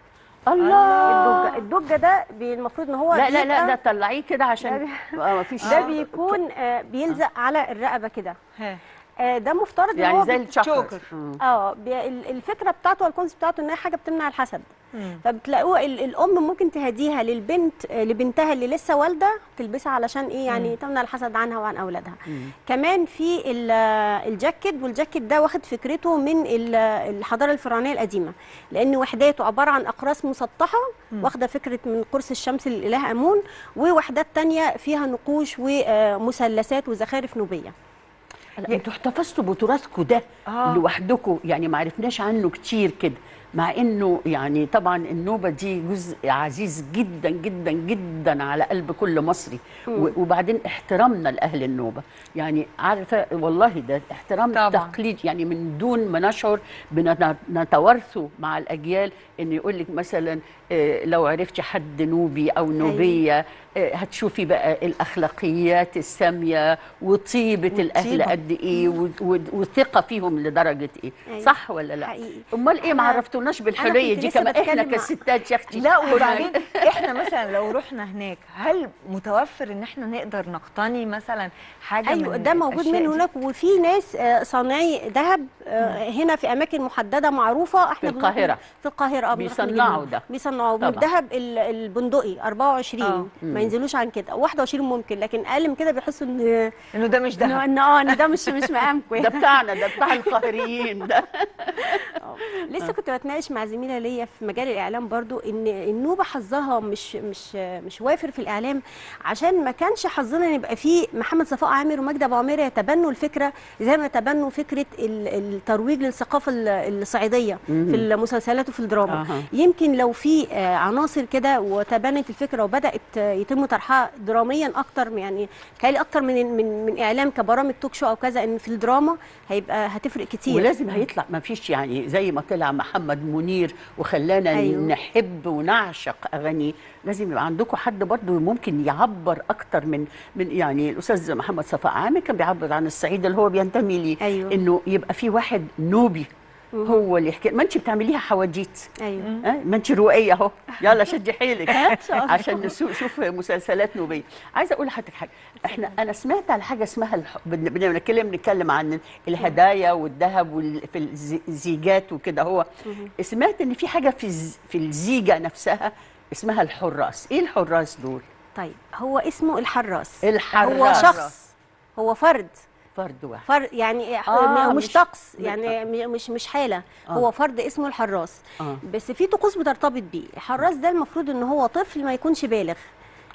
الله الدجه الدجه ده بي- المفروض ان هو لا لا لا بيبقى- ده طلعيه كده عشان ما فيش ده بيكون آه بيلزق على الرقبه كده ها. آه ده مفترض ان يعني هو زي بي- الشكر شوكر. اه بي- ال- الفكره بتاعته الكونسيبت بتاعته ان هي حاجه بتمنع الحسد مم. فبتلاقوها ال- الام ممكن تهديها للبنت آه، لبنتها اللي لسه والده تلبسها علشان ايه يعني تمنع الحسد عنها وعن اولادها كمان في ال- الجاكيت والجاكيت ده واخد فكرته من ال- الحضاره الفرعونيه القديمه لان وحداته عباره عن اقراص مسطحه واخده فكره من قرص الشمس للاله امون ووحدات تانية فيها نقوش ومثلثات وزخارف نوبيه لا، انتوا احتفظتوا بتراثكم ده آه. لوحدكم يعني ما عرفناش عنه كتير كده مع انه يعني طبعا النوبه دي جزء عزيز جدا جدا جدا على قلب كل مصري و- وبعدين احترامنا لاهل النوبه يعني عارفه والله ده احترام طبعاً. تقليد يعني من دون ما نشعر بنتوارثه مع الاجيال ان يقول لك مثلا آه، لو عرفتي حد نوبي او نوبيه آه، هتشوفي بقى الاخلاقيات الساميه وطيبه الاهل والطيبة. قد ايه و- و- والثقه فيهم لدرجه ايه أيوة. صح ولا لا حقيقي. امال ايه ما أنا- عرفتوناش بالحريه كنت دي لسه كمان احنا بتكلم مع- كستات يا اختي لا كنا- وبعدين احنا مثلا لو رحنا هناك هل متوفر ان احنا نقدر نقتني مثلا حاجه ايوه من ده موجود الأشياء من دي؟ هناك وفي ناس آه، صانعي ذهب آه، هنا في اماكن محدده معروفه احنا في بنروح- القاهرة. في القاهره اه بنروح نجيب بيصنعوا منهم. ده. بيصنعوا طبعا. والذهب ال- البندقي 24 آه. ما ينزلوش عن كده 21 ممكن لكن اقل من كده بيحسوا ان انه ده مش إنه- ده ان اه ان ده مش مش مقامكم ده بتاعنا ده بتاع القاهريين ده لسه كنت بتناقش مع زميله ليا في مجال الاعلام برضو ان النوبه حظها مش مش مش وافر في الاعلام عشان ما كانش حظنا ان يبقى فيه محمد صفاء عامر ومجدي ابو عميره يتبنوا الفكره زي ما تبنوا فكره ال- الترويج للثقافه ال- الصعيديه في المسلسلات وفي الدراما أها. يمكن لو في آه، عناصر كده وتبنت الفكره وبدات آه، يتم طرحها دراميا اكتر يعني بتهيألي اكتر من من من اعلام كبرامج توك شو او كذا ان في الدراما هيبقى هتفرق كتير ولازم هيطلع ما فيش يعني زي ما طلع محمد منير وخلانا أيوه. أيوه. نحب ونعشق اغانيه لازم يبقى عندكم حد برضه ممكن يعبر اكتر من من يعني الاستاذ محمد صفاء عامر كان بيعبر عن الصعيد اللي هو بينتمي ليه أيوه. انه يبقى في واحد نوبي هو اللي يحكي ما انت بتعمليها حواديت ايوه ها ما انت روقيه اهو يلا شدي حيلك ها عشان نسو- نشوف مسلسلات نوبيه عايزه اقول لحضرتك حاجه احنا انا سمعت على حاجه اسمها الح... بن- بن- بنتكلم نتكلم عن الهدايا والذهب وال... في الزي- الزيجات وكده هو سمعت ان في حاجه في الز... في الزيجه نفسها اسمها الحراس ايه الحراس دول طيب هو اسمه الحراس الحراس هو شخص هو فرد فرد واحد فرد يعني آه، مش مش- طقس م- يعني م- مش مش حاله آه. هو فرد اسمه الحراس آه. بس في طقوس بترتبط بيه الحراس ده المفروض ان هو طفل ما يكونش بالغ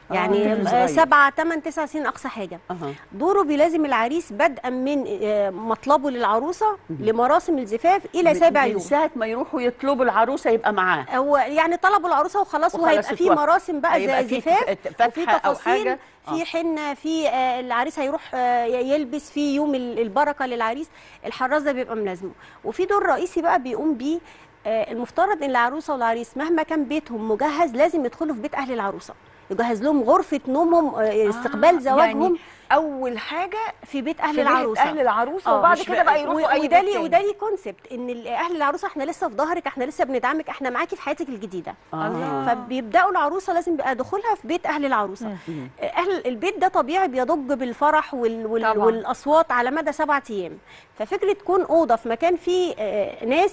يعني طفل آه، صغير. سبعة تمن تسع سنين اقصى حاجه أها. دوره بيلازم العريس بدءا من آه، مطلبه للعروسه لمراسم الزفاف الى من- سابع من يوم ساعه ما يروحوا يطلبوا العروسه يبقى معاه هو يعني طلبوا العروسه وخلاص وخلاص وهيبقى في اتوفى. مراسم بقى هيبقى زي في زفاف فتحة وفي أو تفاصيل حاجة. في آه. حنه في آه، العريس هيروح آه، يلبس في يوم ال- البركه للعريس الحراس ده بيبقى ملازمه وفي دور رئيسي بقى بيقوم بيه آه، المفترض ان العروسه والعريس مهما كان بيتهم مجهز لازم يدخلوا في بيت اهل العروسه يجهز لهم غرفه نومهم آه، استقبال زواجهم يعني اول حاجه في بيت اهل في بيت العروسه اهل العروسه آه، وبعد مش كده بقى بقى- يروحوا اي وده بيت لي تاني. وده لي كونسبت ان ال- اهل العروسه احنا لسه في ظهرك احنا لسه بندعمك احنا معاكي في حياتك الجديده آه. فبيبداوا العروسه لازم يبقى دخولها في بيت اهل العروسه اهل البيت ده طبيعي بيضج بالفرح وال وال طبعاً. والاصوات على مدى سبعة ايام ففكره تكون اوضه في مكان فيه آه، ناس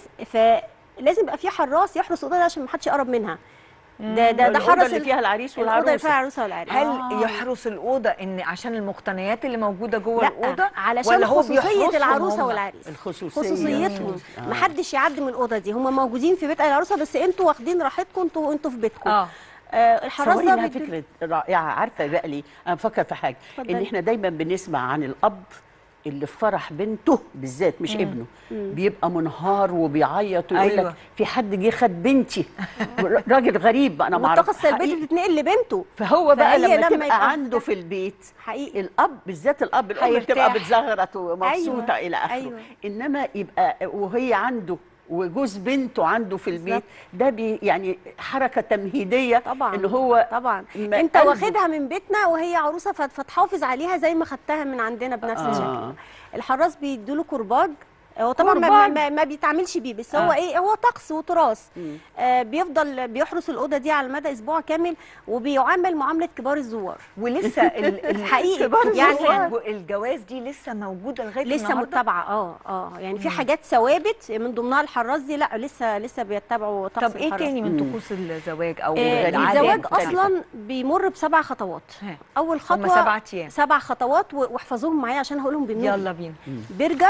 فلازم يبقى في حراس يحرس الاوضه دي عشان ما حدش يقرب منها ده ده ده الأوضة حرس اللي ال- فيها العريس الاوضه اللي فيها والعروسه العروسه والعريس هل يحرس الاوضه ان عشان المقتنيات اللي موجوده جوه لا الاوضه علشان ولا هو خصوصيه بيحرسهم العروسه هم؟ والعريس الخصوصيه خصوصيتهم آه. محدش يعدي من الاوضه دي هم موجودين في بيت العروسه بس انتوا واخدين راحتكم انتوا انتوا في بيتكم اه آه الحراس تصوري ده انها بيدل- فكره رائعه عارفه بقى لي انا بفكر في حاجه اتفضلي. ان احنا دايما بنسمع عن الاب اللي في فرح بنته بالذات مش ابنه بيبقى منهار وبيعيط ويقول أيوة. لك في حد جه خد بنتي راجل غريب انا ما والطاقه اعرفش السلبيه حقيقي. بتتنقل لبنته فهو بقى فهي لما, لما تبقى يبقى عنده في البيت حقيقي الاب بالذات الاب الام هيرتاح. بتبقى بتزغرط ومبسوطه أيوة. الى اخره أيوة. انما يبقى وهي عنده وجوز بنته عنده في البيت ده بي يعني حركه تمهيديه طبعا ان هو طبعا ما انت قلبه- واخدها من بيتنا وهي عروسه فت- فتحافظ عليها زي ما خدتها من عندنا بنفس آه. الشكل الحراس بيدوا له كرباج هو طبعا ما, كرباج. ما, ما بيتعاملش بيه بس هو آه. ايه هو طقس وتراث مم. آه بيفضل بيحرس الاوضه دي على مدى اسبوع كامل وبيعامل معامله كبار الزوار ولسه ال- ال- حقيقي. كبار يعني- الزوار الج- الجواز دي لسه موجوده لغايه لسه النهارده متبعه اه اه يعني في حاجات ثوابت من ضمنها الحراس دي لا لسه لسه بيتبعوا طقس طب ايه الحراس. تاني من طقوس الزواج او آه، العادات الزواج مختلفة؟ اصلا بيمر بسبع خطوات ها. اول هم خطوه سبعة ايام سبع خطوات و- واحفظوهم معايا عشان هقولهم بالنور يلا بينا برجر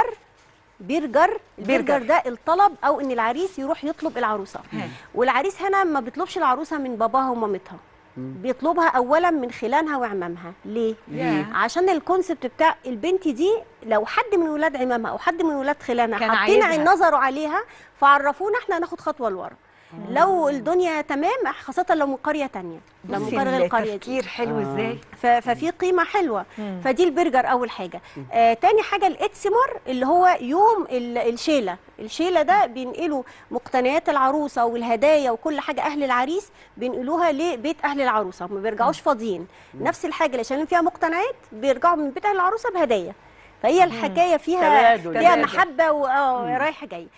برجر البرجر برجر. ده الطلب او ان العريس يروح يطلب العروسه ها. والعريس هنا ما بيطلبش العروسه من باباها ومامتها بيطلبها اولا من خلانها وعمامها ليه ليه؟ عشان الكونسبت بتاع البنت دي لو حد من ولاد عمامها او حد من ولاد خلانها كان حاطين عايزها. نظروا عليها فعرفونا احنا هناخد خطوه لورا لو الدنيا تمام خاصه لو من قريه تانية لو من بصي قريه غير القريه دي التفكير حلو ازاي ف- ففي قيمه حلوه فدي البرجر اول حاجه آه تاني حاجه الاتسمر اللي هو يوم ال- الشيله الشيله ده بينقلوا مقتنيات العروسه والهدايا وكل حاجه اهل العريس بينقلوها لبيت اهل العروسه ما بيرجعوش فاضيين نفس الحاجه اللي شايلين فيها مقتنيات بيرجعوا من بيت اهل العروسه بهدايا فهي الحكايه فيها تبادل. فيها تبادل. محبه واه رايحه جايه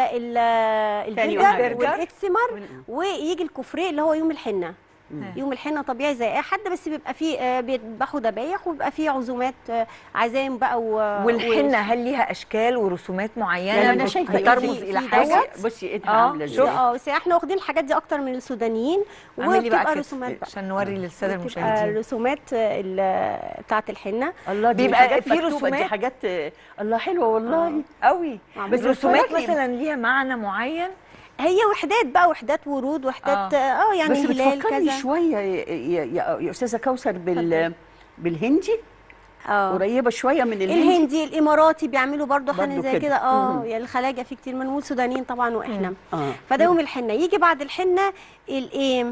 تاني فالبرجر حاجة. والاكسمر ويجي الكفريه اللي هو يوم الحنه يوم الحنه طبيعي زي اي حد بس بيبقى فيه آه، بيذبحوا ذبايح وبيبقى فيه عزومات آه، عزايم بقى و- والحنه هل ليها اشكال ورسومات معينه يعني انا بت- شايفه بترمز في- الى في حاجه دوت. بصي ايدها آه، عامله شوف. ازاي اه بس احنا واخدين الحاجات دي اكتر من السودانيين اعملي بقى وبتبقى كده رسومات بقى عشان نوري للساده بتبقى المشاهدين رسومات ال- بتاعه الحنه الله دي بيبقى حاجات في مكتوبة، رسومات؟ دي حاجات آه، الله حلوه والله قوي آه، بس بس رسومات بتفرق لي. مثلا ليها معنى معين هي وحدات بقى وحدات ورود وحدات اه, آه يعني بس هلال بتفكرني كذا شويه يا, يا, يا, يا استاذه كوثر بال بالهندي اه قريبه شويه من الهندي الهندي الاماراتي بيعملوا برضو حاجه برضو زي كده. كده اه مم. يعني الخلاجه في كتير منهم سودانيين طبعا واحنا اه فده يوم الحنه يجي بعد الحنه الايه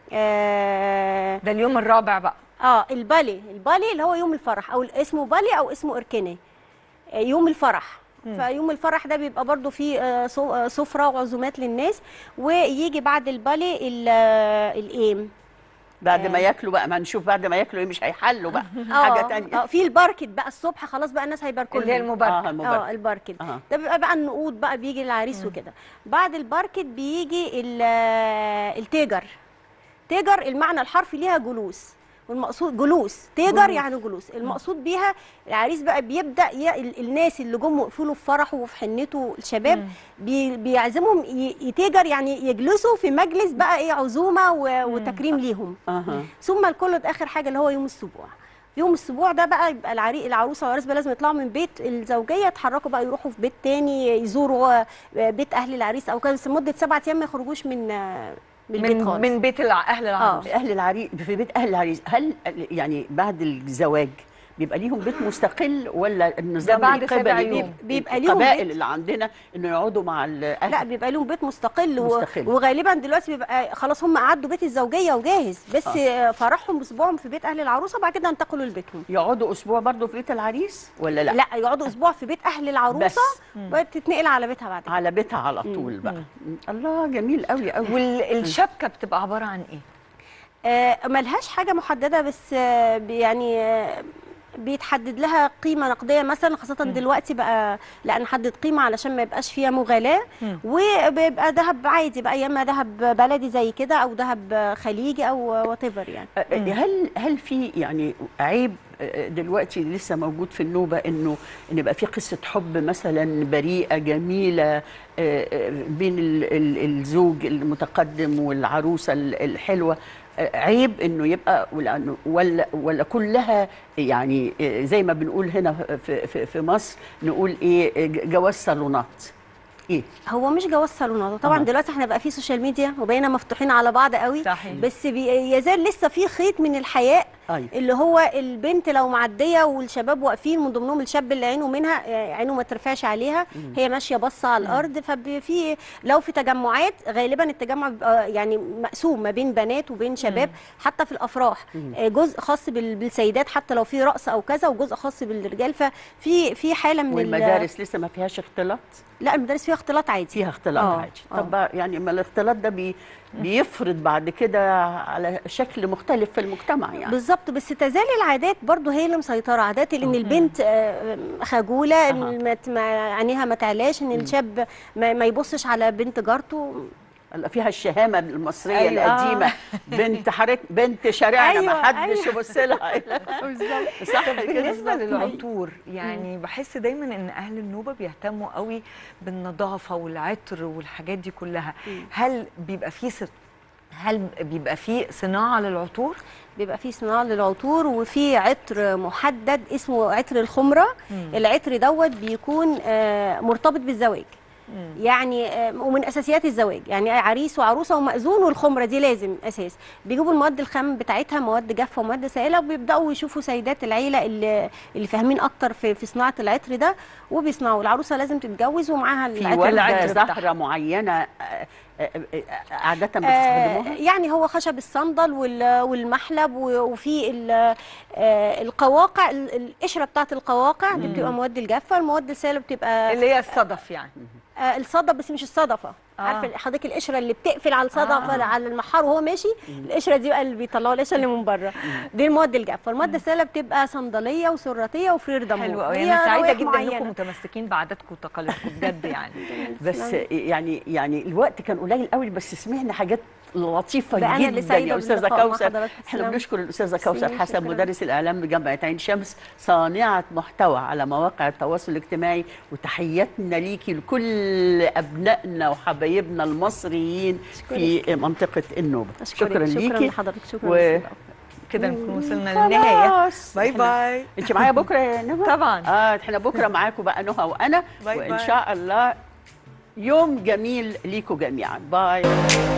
آه ده اليوم الرابع بقى اه البالي البالي اللي هو يوم الفرح او اسمه بالي او اسمه اركني آه، يوم الفرح فيوم الفرح ده بيبقى برضو فيه آه، سو- آه، سفره وعزومات للناس ويجي بعد البالي ال- آه، الايه بعد ما ياكلوا بقى ما نشوف بعد ما ياكلوا ايه مش هيحلوا بقى آه، حاجه تانية اه في الباركت بقى الصبح خلاص بقى الناس هيباركوا اللي هي لهم. المباركه اه اه المبارك الباركت آه. ده بيبقى بقى النقود بقى بيجي للعريس وكده بعد الباركت بيجي ال- آه، التيجر تيجر المعنى الحرفي ليها جلوس والمقصود جلوس تيجر يعني جلوس المقصود بيها العريس بقى بيبدا ي... ال- الناس اللي جم وقفوا له في فرحه وفي حنته الشباب بي... بيعزمهم ي... يتيجر يعني يجلسوا في مجلس بقى ايه عزومه و... وتكريم ليهم اها ثم الكل اخر حاجه اللي هو يوم السبوع يوم السبوع ده بقى يبقى العريق العروسه والعريس بقى لازم يطلعوا من بيت الزوجيه يتحركوا بقى يروحوا في بيت تاني يزوروا بيت اهل العريس او كده بس لمده سبعة ايام ما يخرجوش من من البيت من خالص من بيت الع... اهل العروس اهل العريس في بيت اهل العريس هل يعني بعد الزواج بيبقى ليهم بيت مستقل ولا النظام ده بعد سابع القبلي يوم. بيبقى ليهم القبائل بيت. اللي عندنا انه يقعدوا مع الاهل لا بيبقى لهم بيت مستقل, و... مستقل. وغالبا دلوقتي بيبقى خلاص هم قعدوا بيت الزوجيه وجاهز بس آه. فرحهم اسبوعهم في بيت اهل العروسه بعد كده انتقلوا لبيتهم يقعدوا اسبوع برضه في بيت العريس ولا لا, لا, لا يقعدوا اسبوع في بيت اهل العروسه بس. وتتنقل على بيتها بعد كده على بيتها على طول بقى الله جميل قوي قوي والشبكه بتبقى عباره عن ايه آه ملهاش حاجه محدده بس آه بي- يعني آه بيتحدد لها قيمه نقديه مثلا خاصه دلوقتي بقى لا نحدد قيمه علشان ما يبقاش فيها مغالاه وبيبقى ذهب عادي بقى يا اما ذهب بلدي زي كده او ذهب خليجي او وات يعني أه، هل هل في يعني عيب أه، دلوقتي لسه موجود في النوبه انه ان يبقى في قصه حب مثلا بريئه جميله أه، أه، بين ال- ال- الزوج المتقدم والعروسه ال- الحلوه أه، عيب انه يبقى ولا ولا ولا كلها يعني أه، زي ما بنقول هنا في في, في مصر نقول ايه ج- جواز صالونات ايه هو مش جواز صالونات طبعا أها. دلوقتي احنا بقى في سوشيال ميديا وبقينا مفتوحين على بعض قوي صحيح. بس بي يزال لسه في خيط من الحياء أيوة. اللي هو البنت لو معديه والشباب واقفين من ضمنهم الشاب اللي عينه منها آه، عينه ما ترفعش عليها هي ماشيه باصه على الارض ففي لو في تجمعات غالبا التجمع بيبقى يعني مقسوم ما بين بنات وبين شباب حتى في الافراح آه، جزء خاص بال- بالسيدات حتى لو في رقص او كذا وجزء خاص بالرجال ففي في حاله من ال- والمدارس لسه ما فيهاش اختلاط لا المدارس فيها اختلاط عادي فيها اختلاط آه، عادي آه. طب بقى يعني ما الاختلاط ده بي بيفرض بعد كده على شكل مختلف في المجتمع يعني بالظبط بس تزال العادات برضو هي اللي مسيطره عادات ان البنت آه، خجوله ان أها. ما ت- ما- عينيها ما تعلاش ان الشاب ما, ما يبصش على بنت جارته فيها الشهامه المصريه أيوة. أيوة. القديمه بنت حارت بنت شارعنا أيوة، ما حدش أيوة. يبص لها صح كده بالنسبه بالظبط. للعطور يعني بحس دايما ان اهل النوبه بيهتموا قوي بالنظافه والعطر والحاجات دي كلها هل بيبقى فيه ست هل بيبقى فيه صناعه للعطور بيبقى فيه صناعه للعطور وفي عطر محدد اسمه عطر الخمره العطر دوت بيكون آه، مرتبط بالزواج يعني آه، ومن اساسيات الزواج يعني عريس وعروسه ومأذون والخمره دي لازم اساس بيجيبوا المواد الخام بتاعتها مواد جافه ومواد سائله وبيبداوا يشوفوا سيدات العيله اللي اللي فاهمين اكتر في في صناعه العطر ده وبيصنعوا العروسه لازم تتجوز ومعاها في العطر ورده العطر بتاعها. زهره معينه آه، آه، آه، عاده آه، بتستخدموها يعني هو خشب الصندل وال- والمحلب و- وفي ال- آه، القواقع ال- القشره بتاعت القواقع دي بتبقى مواد الجافه المواد السائله بتبقى اللي هي الصدف يعني آه، الصدف بس مش الصدفه آه. عارفه حضرتك القشره اللي بتقفل على الصدفه آه. على المحار وهو ماشي القشره دي بقى اللي بيطلعوا القشره اللي من بره دي المواد الجافه المواد السائله بتبقى صندليه وسراتيه وفرير دمور حلو قوي هي انا سعيده روايح جدا معينة. انكم متمسكين بعاداتكم وتقاليدكم بجد يعني بس يعني يعني الوقت كان قليل قوي بس سمعنا حاجات لطيفه ده أنا اللي جدا سعيدة يا استاذه باللقاء مع كوثر حضرتك. احنا تسلم. بنشكر الاستاذه كوثر ميرسي، حسن شكراً. مدرس الاعلام بجامعه عين شمس صانعه محتوى على مواقع التواصل الاجتماعي وتحياتنا ليكي لكل ابنائنا وحبايبنا المصريين في منطقه النوبه أشكرك. شكرا شكرا ليكي لحضرتك شكرا و... للاستضافة. كده نكون وصلنا للنهايه خلاص باي إحنا- باي انت معايا بكره يا نهى طبعاً. اه احنا بكره معاكم بقى نهى وانا باي وان باي. شاء الله يوم جميل ليكم جميعا باي